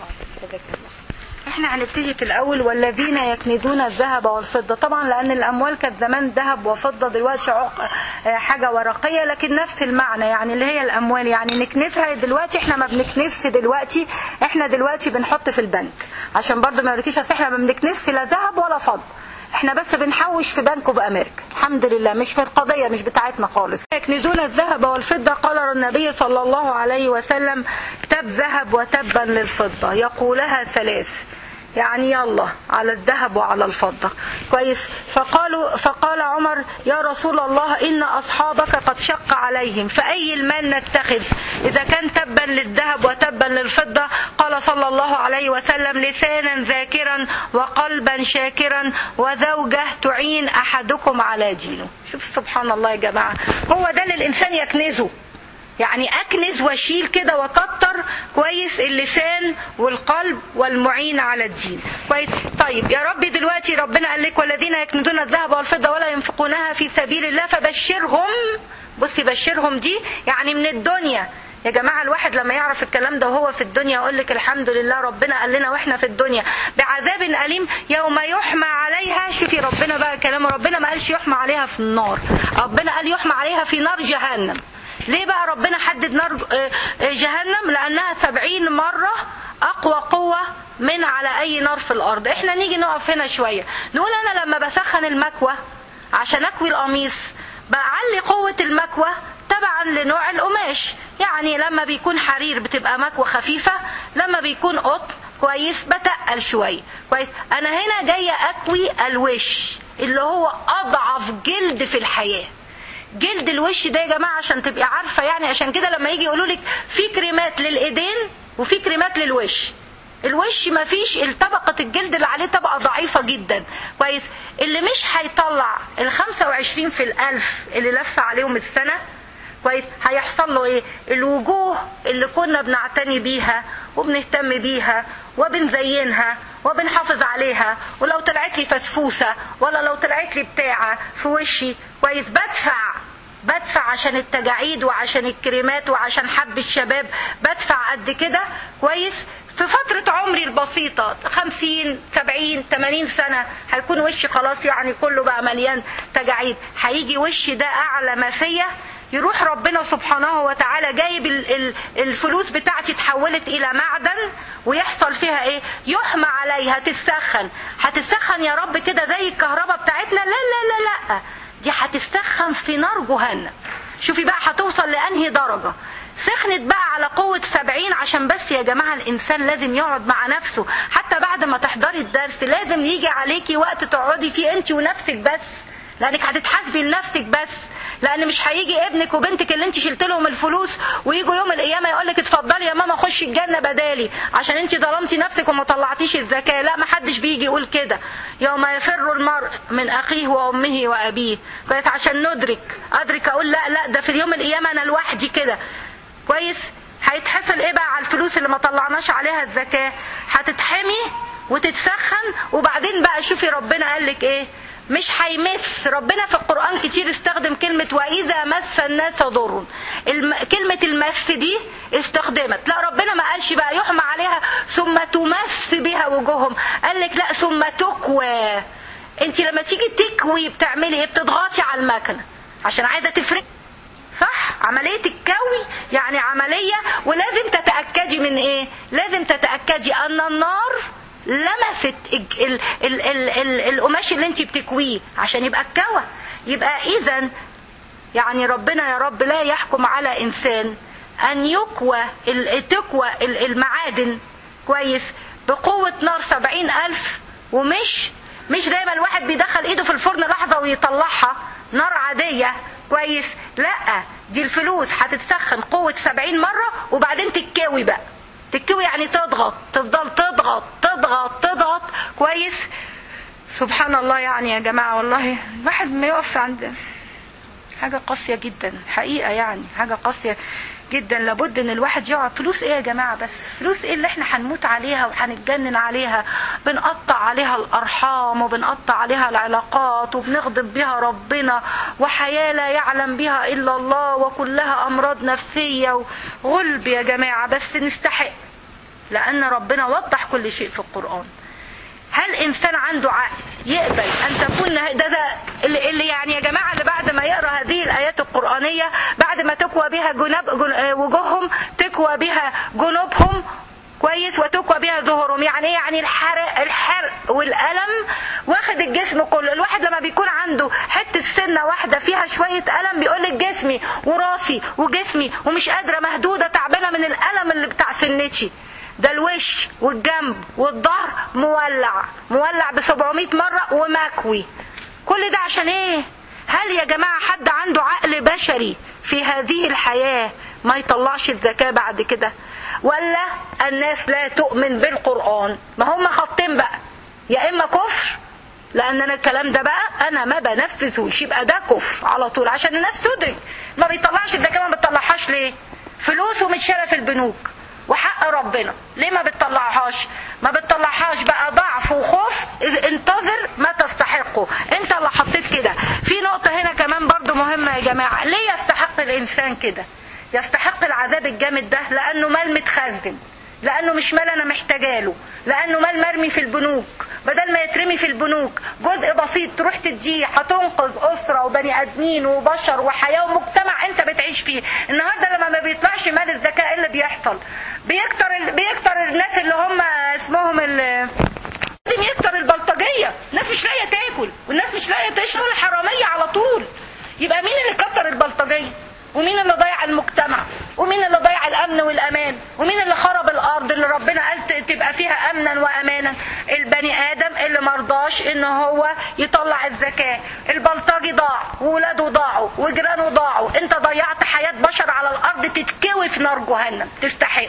Speaker 1: الله احنا هنبتدي في الاول والذين يكنزون الذهب والفضه طبعا لان الاموال كانت زمان ذهب وفضه دلوقتي عق- آه، حاجه ورقيه لكن نفس المعنى يعني اللي هي الاموال يعني نكنسها دلوقتي احنا ما بنكنسش دلوقتي احنا دلوقتي بنحط في البنك عشان برضو ما يقولكيش اصل احنا ما بنكنسش لا ذهب ولا فضه احنا بس بنحوش في بنك اوف امريكا الحمد لله مش في القضيه مش بتاعتنا خالص يكنزون الذهب والفضه قال النبي صلى الله عليه وسلم تب ذهب وتبا للفضه يقولها ثلاث يعني يلا على الذهب وعلى الفضة كويس فقالوا فقال عمر يا رسول الله إن أصحابك قد شق عليهم فأي المال نتخذ إذا كان تبا للذهب وتبا للفضة قال صلى الله عليه وسلم لسانا ذاكرا وقلبا شاكرا وزوجة تعين أحدكم على دينه شوف سبحان الله يا جماعة هو ده اللي الإنسان يكنزه يعني اكنز واشيل كده واكتر كويس اللسان والقلب والمعين على الدين كويس طيب يا رب دلوقتي ربنا قال لك والذين يكنزون الذهب والفضه ولا ينفقونها في سبيل الله فبشرهم بصي بشرهم دي يعني من الدنيا يا جماعة الواحد لما يعرف الكلام ده وهو في الدنيا يقول لك الحمد لله ربنا قال لنا واحنا في الدنيا بعذاب أليم يوم يحمى عليها شوفي ربنا بقى كلام ربنا ما قالش يحمى عليها في النار ربنا قال يحمى عليها في نار جهنم ليه بقى ربنا حدد نار آه، آه، جهنم لأنها سبعين مرة أقوى قوة من على أي نار في الأرض احنا نيجي نقف هنا شوية نقول أنا لما بسخن المكوى عشان أكوي القميص بعلي قوة المكوى تبعا لنوع القماش يعني لما بيكون حرير بتبقى مكوى خفيفة لما بيكون قطن كويس بتقل شوية كويس أنا هنا جاية أكوي الوش اللي هو أضعف جلد في الحياة جلد الوش ده يا جماعه عشان تبقي عارفه يعني عشان كده لما يجي يقولوا لك في كريمات للايدين وفي كريمات للوش الوش ما فيش طبقة الجلد اللي عليه طبقة ضعيفة جدا كويس اللي مش هيطلع ال 25 في الألف اللي لف عليهم السنة كويس هيحصل له ايه الوجوه اللي كنا بنعتني بيها وبنهتم بيها وبنزينها وبنحافظ عليها ولو طلعت لي فسفوسه ولا لو طلعت لي بتاعه في وشي كويس بدفع بدفع عشان التجاعيد وعشان الكريمات وعشان حب الشباب بدفع قد كده كويس في فترة عمري البسيطة خمسين سبعين تمانين سنة هيكون وشي خلاص يعني كله بقى مليان تجاعيد هيجي وشي ده أعلى ما فيا يروح ربنا سبحانه وتعالى جايب ال- ال- الفلوس بتاعتي اتحولت الى معدن ويحصل فيها ايه يحمى عليها تسخن هتسخن يا رب كده زي الكهرباء بتاعتنا لا لا لا لا دي هتسخن في نار جهنم شوفي بقى هتوصل لانهي درجة سخنت بقى على قوة سبعين عشان بس يا جماعة الإنسان لازم يقعد مع نفسه حتى بعد ما تحضري الدرس لازم يجي عليكي وقت تقعدي فيه انت ونفسك بس لأنك هتتحاسبي لنفسك بس لان مش هيجي ابنك وبنتك اللي انت شلت لهم الفلوس ويجوا يوم القيامه يقول لك اتفضلي يا ماما خشي الجنه بدالي عشان انت ظلمتي نفسك وما طلعتيش الزكاه لا ما حدش بيجي يقول كده يوم يفر المرء من اخيه وامه وابيه كويس عشان ندرك ادرك اقول لا لا ده في اليوم القيامه انا لوحدي كده كويس هيتحصل ايه بقى على الفلوس اللي ما طلعناش عليها الزكاه هتتحمي وتتسخن وبعدين بقى شوفي ربنا قال لك ايه مش هيمس ربنا في القرآن كتير استخدم كلمة وإذا مس الناس ضر الم... كلمة المس دي استخدمت لا ربنا ما قالش بقى يحمى عليها ثم تمس بها وجوههم قال لك لا ثم تكوى انت لما تيجي تكوي بتعملي ايه بتضغطي على المكنة عشان عايزة تفرق صح عملية الكوي يعني عملية ولازم تتأكدي من ايه لازم تتأكدي ان النار لمست ال- ال- ال- ال- ال- القماش اللي انت بتكويه عشان يبقى الكوى يبقى اذا يعني ربنا يا رب لا يحكم على انسان ان يكوى ال- تكوى ال- المعادن كويس بقوة نار سبعين الف ومش مش دايما الواحد بيدخل ايده في الفرن لحظة ويطلعها نار عادية كويس لا دي الفلوس هتتسخن قوة سبعين مرة وبعدين تتكاوي بقى تتكوي يعني تضغط تفضل تضغط تضغط تضغط كويس سبحان الله يعني يا جماعة والله الواحد ما يقف عند حاجة قاسية جدا حقيقة يعني حاجة قاسية جدا لابد ان الواحد يقعد فلوس ايه يا جماعة بس فلوس ايه اللي احنا هنموت عليها وهنتجنن عليها بنقطع عليها الارحام وبنقطع عليها العلاقات وبنغضب بها ربنا وحياة لا يعلم بها الا الله وكلها امراض نفسية وغلب يا جماعة بس نستحق لان ربنا وضح كل شيء في القرآن هل انسان عنده عقل يقبل ان تكون ده, ده اللي اللي يعني يا جماعه اللي بعد ما يقرا هذه الايات القرانيه بعد ما تكوى بها جنوب جن- وجوههم تكوى بها جنوبهم كويس وتكوى بها ظهورهم يعني ايه يعني الحرق الحرق والالم واخد الجسم كله الواحد لما بيكون عنده حته سنه واحده فيها شويه الم بيقول لك جسمي وراسي وجسمي ومش قادره مهدوده تعبانه من الالم اللي بتاع سنتي ده الوش والجنب والظهر مولع مولع ب 700 مرة ومكوي كل ده عشان ايه هل يا جماعة حد عنده عقل بشري في هذه الحياة ما يطلعش الزكاة بعد كده ولا الناس لا تؤمن بالقرآن ما هم خطين بقى يا إما كفر لان انا الكلام ده بقى انا ما بنفذوش يبقى ده كفر على طول عشان الناس تدرك ما بيطلعش الزكاه ما بتطلعهاش ليه فلوسه متشاله في البنوك وحق ربنا ليه ما بتطلعهاش ما بتطلعهاش بقى ضعف وخوف إذ انتظر ما تستحقه انت اللي حطيت كده في نقطة هنا كمان برضو مهمة يا جماعة ليه يستحق الانسان كده يستحق العذاب الجامد ده لانه مال متخزن لانه مش مال انا محتاجاله لانه مال مرمي في البنوك بدل ما يترمي في البنوك جزء بسيط تروح تديه هتنقذ اسره وبني ادمين وبشر وحياه ومجتمع انت بتعيش فيه النهارده لما ما بيطلعش مال الزكاه ايه اللي بيحصل بيكتر ال... بيكتر الناس اللي هم اسمهم ال... لازم يكتر البلطجيه الناس مش لاقيه تاكل والناس مش لاقيه تشرب الحراميه على طول يبقى مين اللي كتر البلطجيه ومين اللي ضيع المجتمع ومين اللي ضيع الامن والامان ومين اللي خرب الارض اللي ربنا قال ت- تبقى فيها امنا وامانا البني ادم اللي مرضاش ان هو يطلع الزكاه البلطجي ضاع وولاده ضاعوا وجيرانه ضاعوا انت ضيعت حياه بشر على الارض تتكوي في نار جهنم تستحق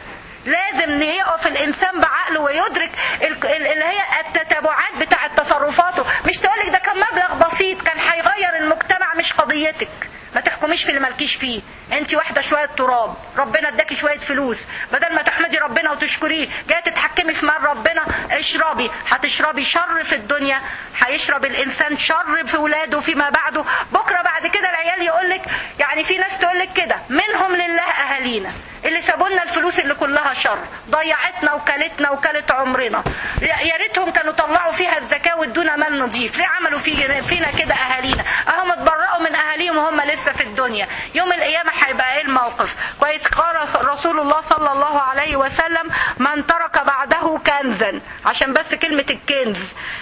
Speaker 1: لازم ان يقف الانسان بعقله ويدرك ال- ال- اللي هي التتابعات بتاعه تصرفاته مش تقولك ده كان مبلغ بسيط كان هيغير المجتمع مش قضيتك ما تحكميش في اللي مالكيش فيه انت واحده شويه تراب ربنا اداكي شويه فلوس بدل ما تحمدي ربنا وتشكريه جايه تتحكمي في مال ربنا اشربي هتشربي شر في الدنيا هيشرب الانسان شر في ولاده فيما بعده بكره بعد كده العيال يقولك يعني في ناس تقولك كده منهم لله اهالينا اللي سابوا لنا الفلوس اللي كلها شر ضيعتنا وكلتنا وكلت عمرنا يا ريتهم كانوا طلعوا فيها الزكاه وادونا مال نظيف ليه عملوا في فينا كده اهالينا اهم اتبرأوا من اهاليهم وهم لسه في الدنيا يوم القيامه هيبقى ايه الموقف كويس قال رسول الله صلى الله عليه وسلم من ترك بعده كنزا عشان بس كلمه الكنز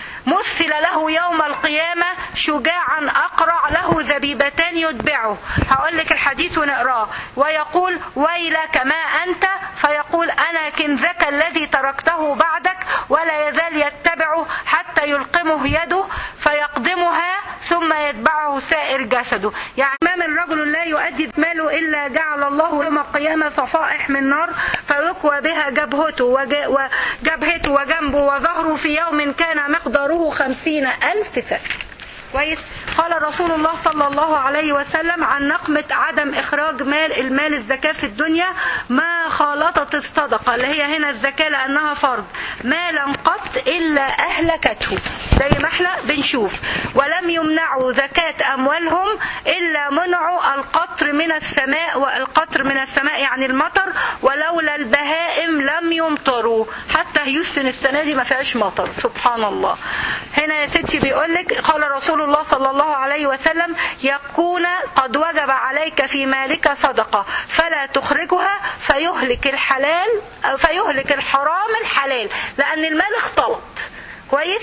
Speaker 1: مثل له يوم القيامة شجاعا أقرع له زبيبتان يتبعه هقول لك الحديث ونقراه ويقول ويلك ما أنت فيقول أنا كنزك الذي تركته بعدك ولا يزال يتبعه حتى يلقمه يده فيقدمها ثم يتبعه سائر جسده يعني ما من رجل لا يؤدي ماله إلا جعل الله يوم القيامة صفائح من نار فيكوى بها جبهته وج- وجبهته وجنبه وظهره في يوم كان مقداره خمسين ألف سنة كويس قال رسول الله صلى الله عليه وسلم عن نقمة عدم إخراج مال المال الزكاة في الدنيا ما خالطت الصدقة اللي هي هنا الزكاة لأنها فرض مالا قط إلا أهلكته زي ما احنا بنشوف ولم يمنعوا زكاة أموالهم إلا منعوا القطر من السماء والقطر من السماء يعني المطر ولولا البهائم لم يمطروا حتى هيوستن السنة دي ما فيهاش مطر سبحان الله هنا يا ستي بيقول لك قال رسول الله صلى الله عليه وسلم يكون قد وجب عليك في مالك صدقة فلا تخرجها فيهلك الحلال فيهلك الحرام الحلال لأن المال اختلط كويس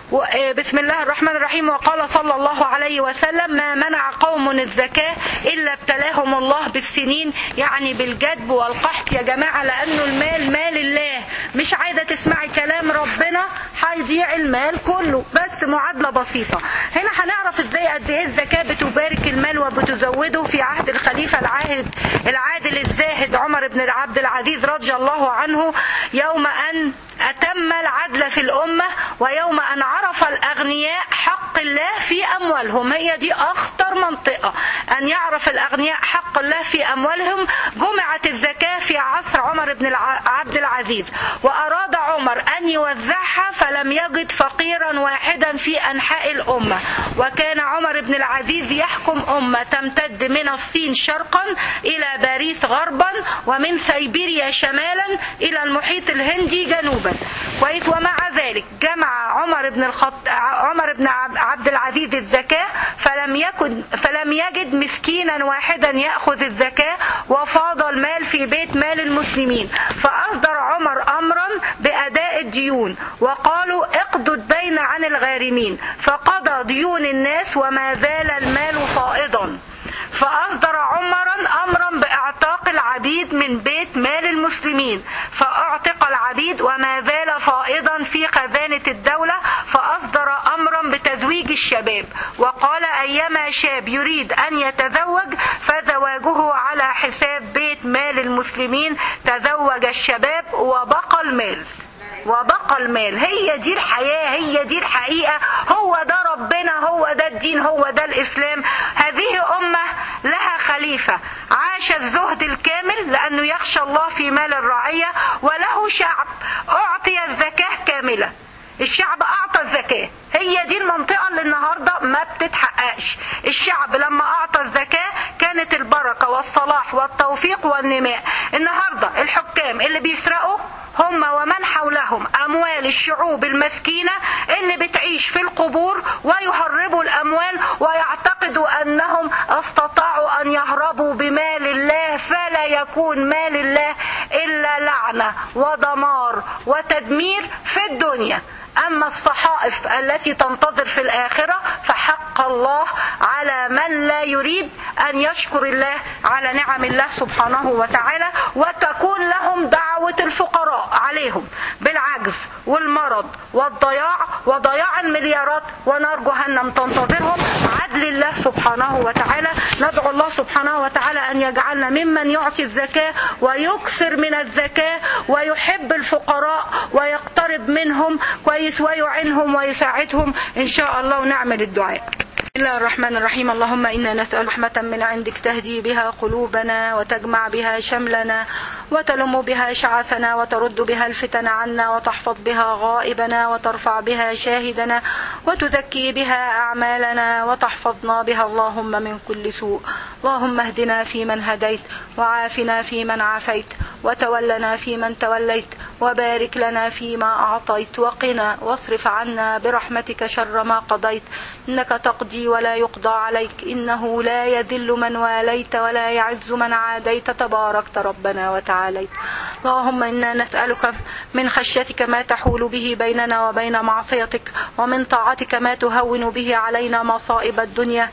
Speaker 1: و- آه، بسم الله الرحمن الرحيم وقال صلى الله عليه وسلم ما منع قوم الزكاة إلا ابتلاهم الله بالسنين يعني بالجدب والقحط يا جماعة لأنه المال مال الله مش عايزة تسمعي كلام ربنا هيضيع المال كله بس معادلة بسيطة هنا هنعرف ازاي قد ايه الزكاة بتبارك المال وبتزوده في عهد الخليفة العاهد العادل الزاهد عمر بن عبد العزيز رضي الله عنه يوم أن أتم العدل في الأمة ويوم أن عرف الأغنياء حق الله في أموالهم هي دي أخطر منطقة أن يعرف الأغنياء حق الله في أموالهم جمعت الزكاة في عصر عمر بن الع- عبد العزيز وأراد عمر أن يوزعها فلم يجد فقيرا واحدا في أنحاء الأمة وكان عمر بن العزيز يحكم أمة تمتد من الصين شرقا إلى باريس غربا ومن سيبيريا شمالا إلى المحيط الهندي جنوبا كويس ومع ذلك جمع عمر بن الخط... عمر بن عب- عبد العزيز الزكاة فلم يكن فلم يجد مسكينا واحدا يأخذ الزكاة وفاض المال في بيت مال المسلمين فأصدر عمر أمرا بأداء الديون وقالوا اقضوا الدين عن الغارمين فقضى ديون الناس وما زال المال فائضا فأصدر عمرا أمرا بإعتاق العبيد من بيت مال المسلمين فأعتق العبيد وما زال فائضا في خزانة الدولة فأصدر أمرا بتزويج الشباب وقال أيما شاب يريد أن يتزوج فزواجه على حساب بيت مال المسلمين تزوج الشباب وبقى المال وبقى المال هي دي الحياة هي دي الحقيقة هو ده ربنا هو ده الدين هو ده الإسلام هذه أمة لها خليفة عاش الزهد الكامل لأنه يخشى الله في مال الرعية وله شعب أعطي الزكاة كاملة الشعب أعطى الزكاة هي دي المنطقة اللي النهاردة ما بتتحققش الشعب لما أعطى الزكاة كانت البركة والصلاح والتوفيق والنماء النهاردة الحكام اللي بيسرقوا هم ومن حولهم أموال الشعوب المسكينة اللي بتعيش في القبور ويهربوا الأموال ويعتقدوا أنهم استطاعوا أن يهربوا بمال الله فلا يكون مال الله إلا لعنة ودمار وتدمير في الدنيا أما الصحائف التي تنتظر في الآخرة فحق الله على من لا يريد أن يشكر الله على نعم الله سبحانه وتعالى وتكون لهم دعوة الفقراء عليهم بالعجز والمرض والضياع وضياع المليارات ونار جهنم تنتظرهم عدل الله سبحانه وتعالى ندعو الله سبحانه وتعالى أن يجعلنا ممن يعطي الزكاة ويكثر من الزكاة ويحب الفقراء ويقترب منهم كويس ويعنهم ويساعدهم إن شاء الله ونعمل الدعاء بسم الله الرحمن الرحيم اللهم إنا نسأل رحمة من عندك تهدي بها قلوبنا وتجمع بها شملنا وتلم بها شعثنا وترد بها الفتن عنا وتحفظ بها غائبنا وترفع بها شاهدنا وتزكي بها أعمالنا وتحفظنا بها اللهم من كل سوء اللهم اهدنا فيمن هديت وعافنا فيمن عافيت وتولنا فيمن توليت وبارك لنا فيما أعطيت وقنا واصرف عنا برحمتك شر ما قضيت إنك تقضي ولا يقضى عليك إنه لا يذل من واليت ولا يعز من عاديت تباركت ربنا وتعاليت اللهم إنا نسألك من خشيتك ما تحول به بيننا وبين معصيتك ومن طاعتك ما تهون به علينا مصائب الدنيا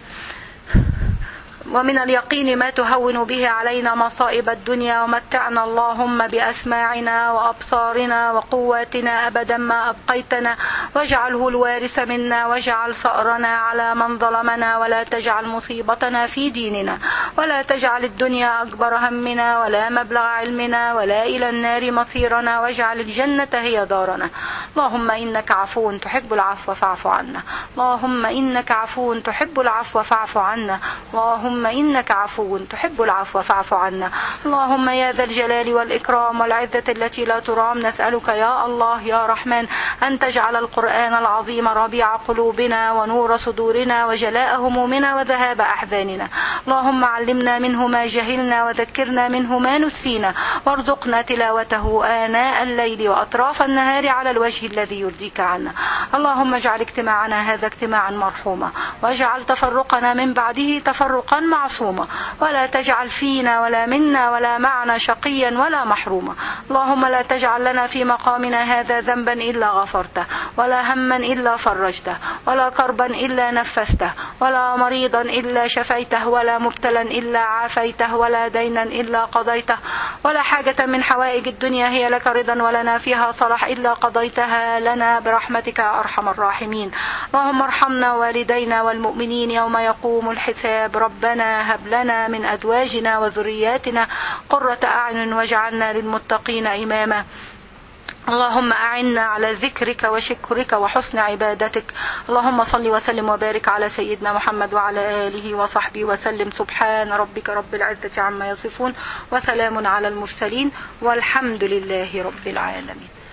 Speaker 1: ومن اليقين ما تهون به علينا مصائب الدنيا ومتعنا اللهم بأسماعنا وأبصارنا وقواتنا أبدا ما أبقيتنا واجعله الوارث منا واجعل ثأرنا على من ظلمنا ولا تجعل مصيبتنا في ديننا ولا تجعل الدنيا أكبر همنا ولا مبلغ علمنا ولا إلى النار مصيرنا واجعل الجنة هي دارنا اللهم إنك عفو تحب العفو فاعف عنا اللهم إنك عفو تحب العفو فاعف عنا اللهم إنك عفو تحب العفو فاعف عنا اللهم يا ذا الجلال والإكرام والعزة التي لا ترام نسألك يا الله يا رحمن أن تجعل القرآن العظيم ربيع قلوبنا ونور صدورنا وجلاء همومنا وذهاب أحزاننا
Speaker 3: اللهم علمنا منه ما جهلنا وذكرنا منه ما نسينا وارزقنا تلاوته آناء الليل وأطراف النهار على الوجه الذي يرضيك عنا اللهم اجعل اجتماعنا هذا اجتماعا مرحوما واجعل تفرقنا من بعده تفرقا معصوما ولا تجعل فينا ولا منا ولا معنا شقيا ولا محروما اللهم لا تجعل لنا في مقامنا هذا ذنبا إلا غفرته ولا هما إلا فرجته ولا كربا إلا نفسته ولا مريضا إلا شفيته ولا مبتلا إلا عافيته ولا دينا إلا قضيته ولا حاجة من حوائج الدنيا هي لك رضا ولنا فيها صلاح إلا قضيتها لنا برحمتك يا أرحم الراحمين اللهم ارحمنا والدينا والمؤمنين يوم يقوم الحساب ربنا هب لنا من أزواجنا وذرياتنا قرة أعين واجعلنا للمتقين إماما اللهم أعنا على ذكرك وشكرك وحسن عبادتك اللهم صل وسلم وبارك على سيدنا محمد وعلى آله وصحبه وسلم سبحان ربك رب العزة عما يصفون وسلام على المرسلين والحمد لله رب العالمين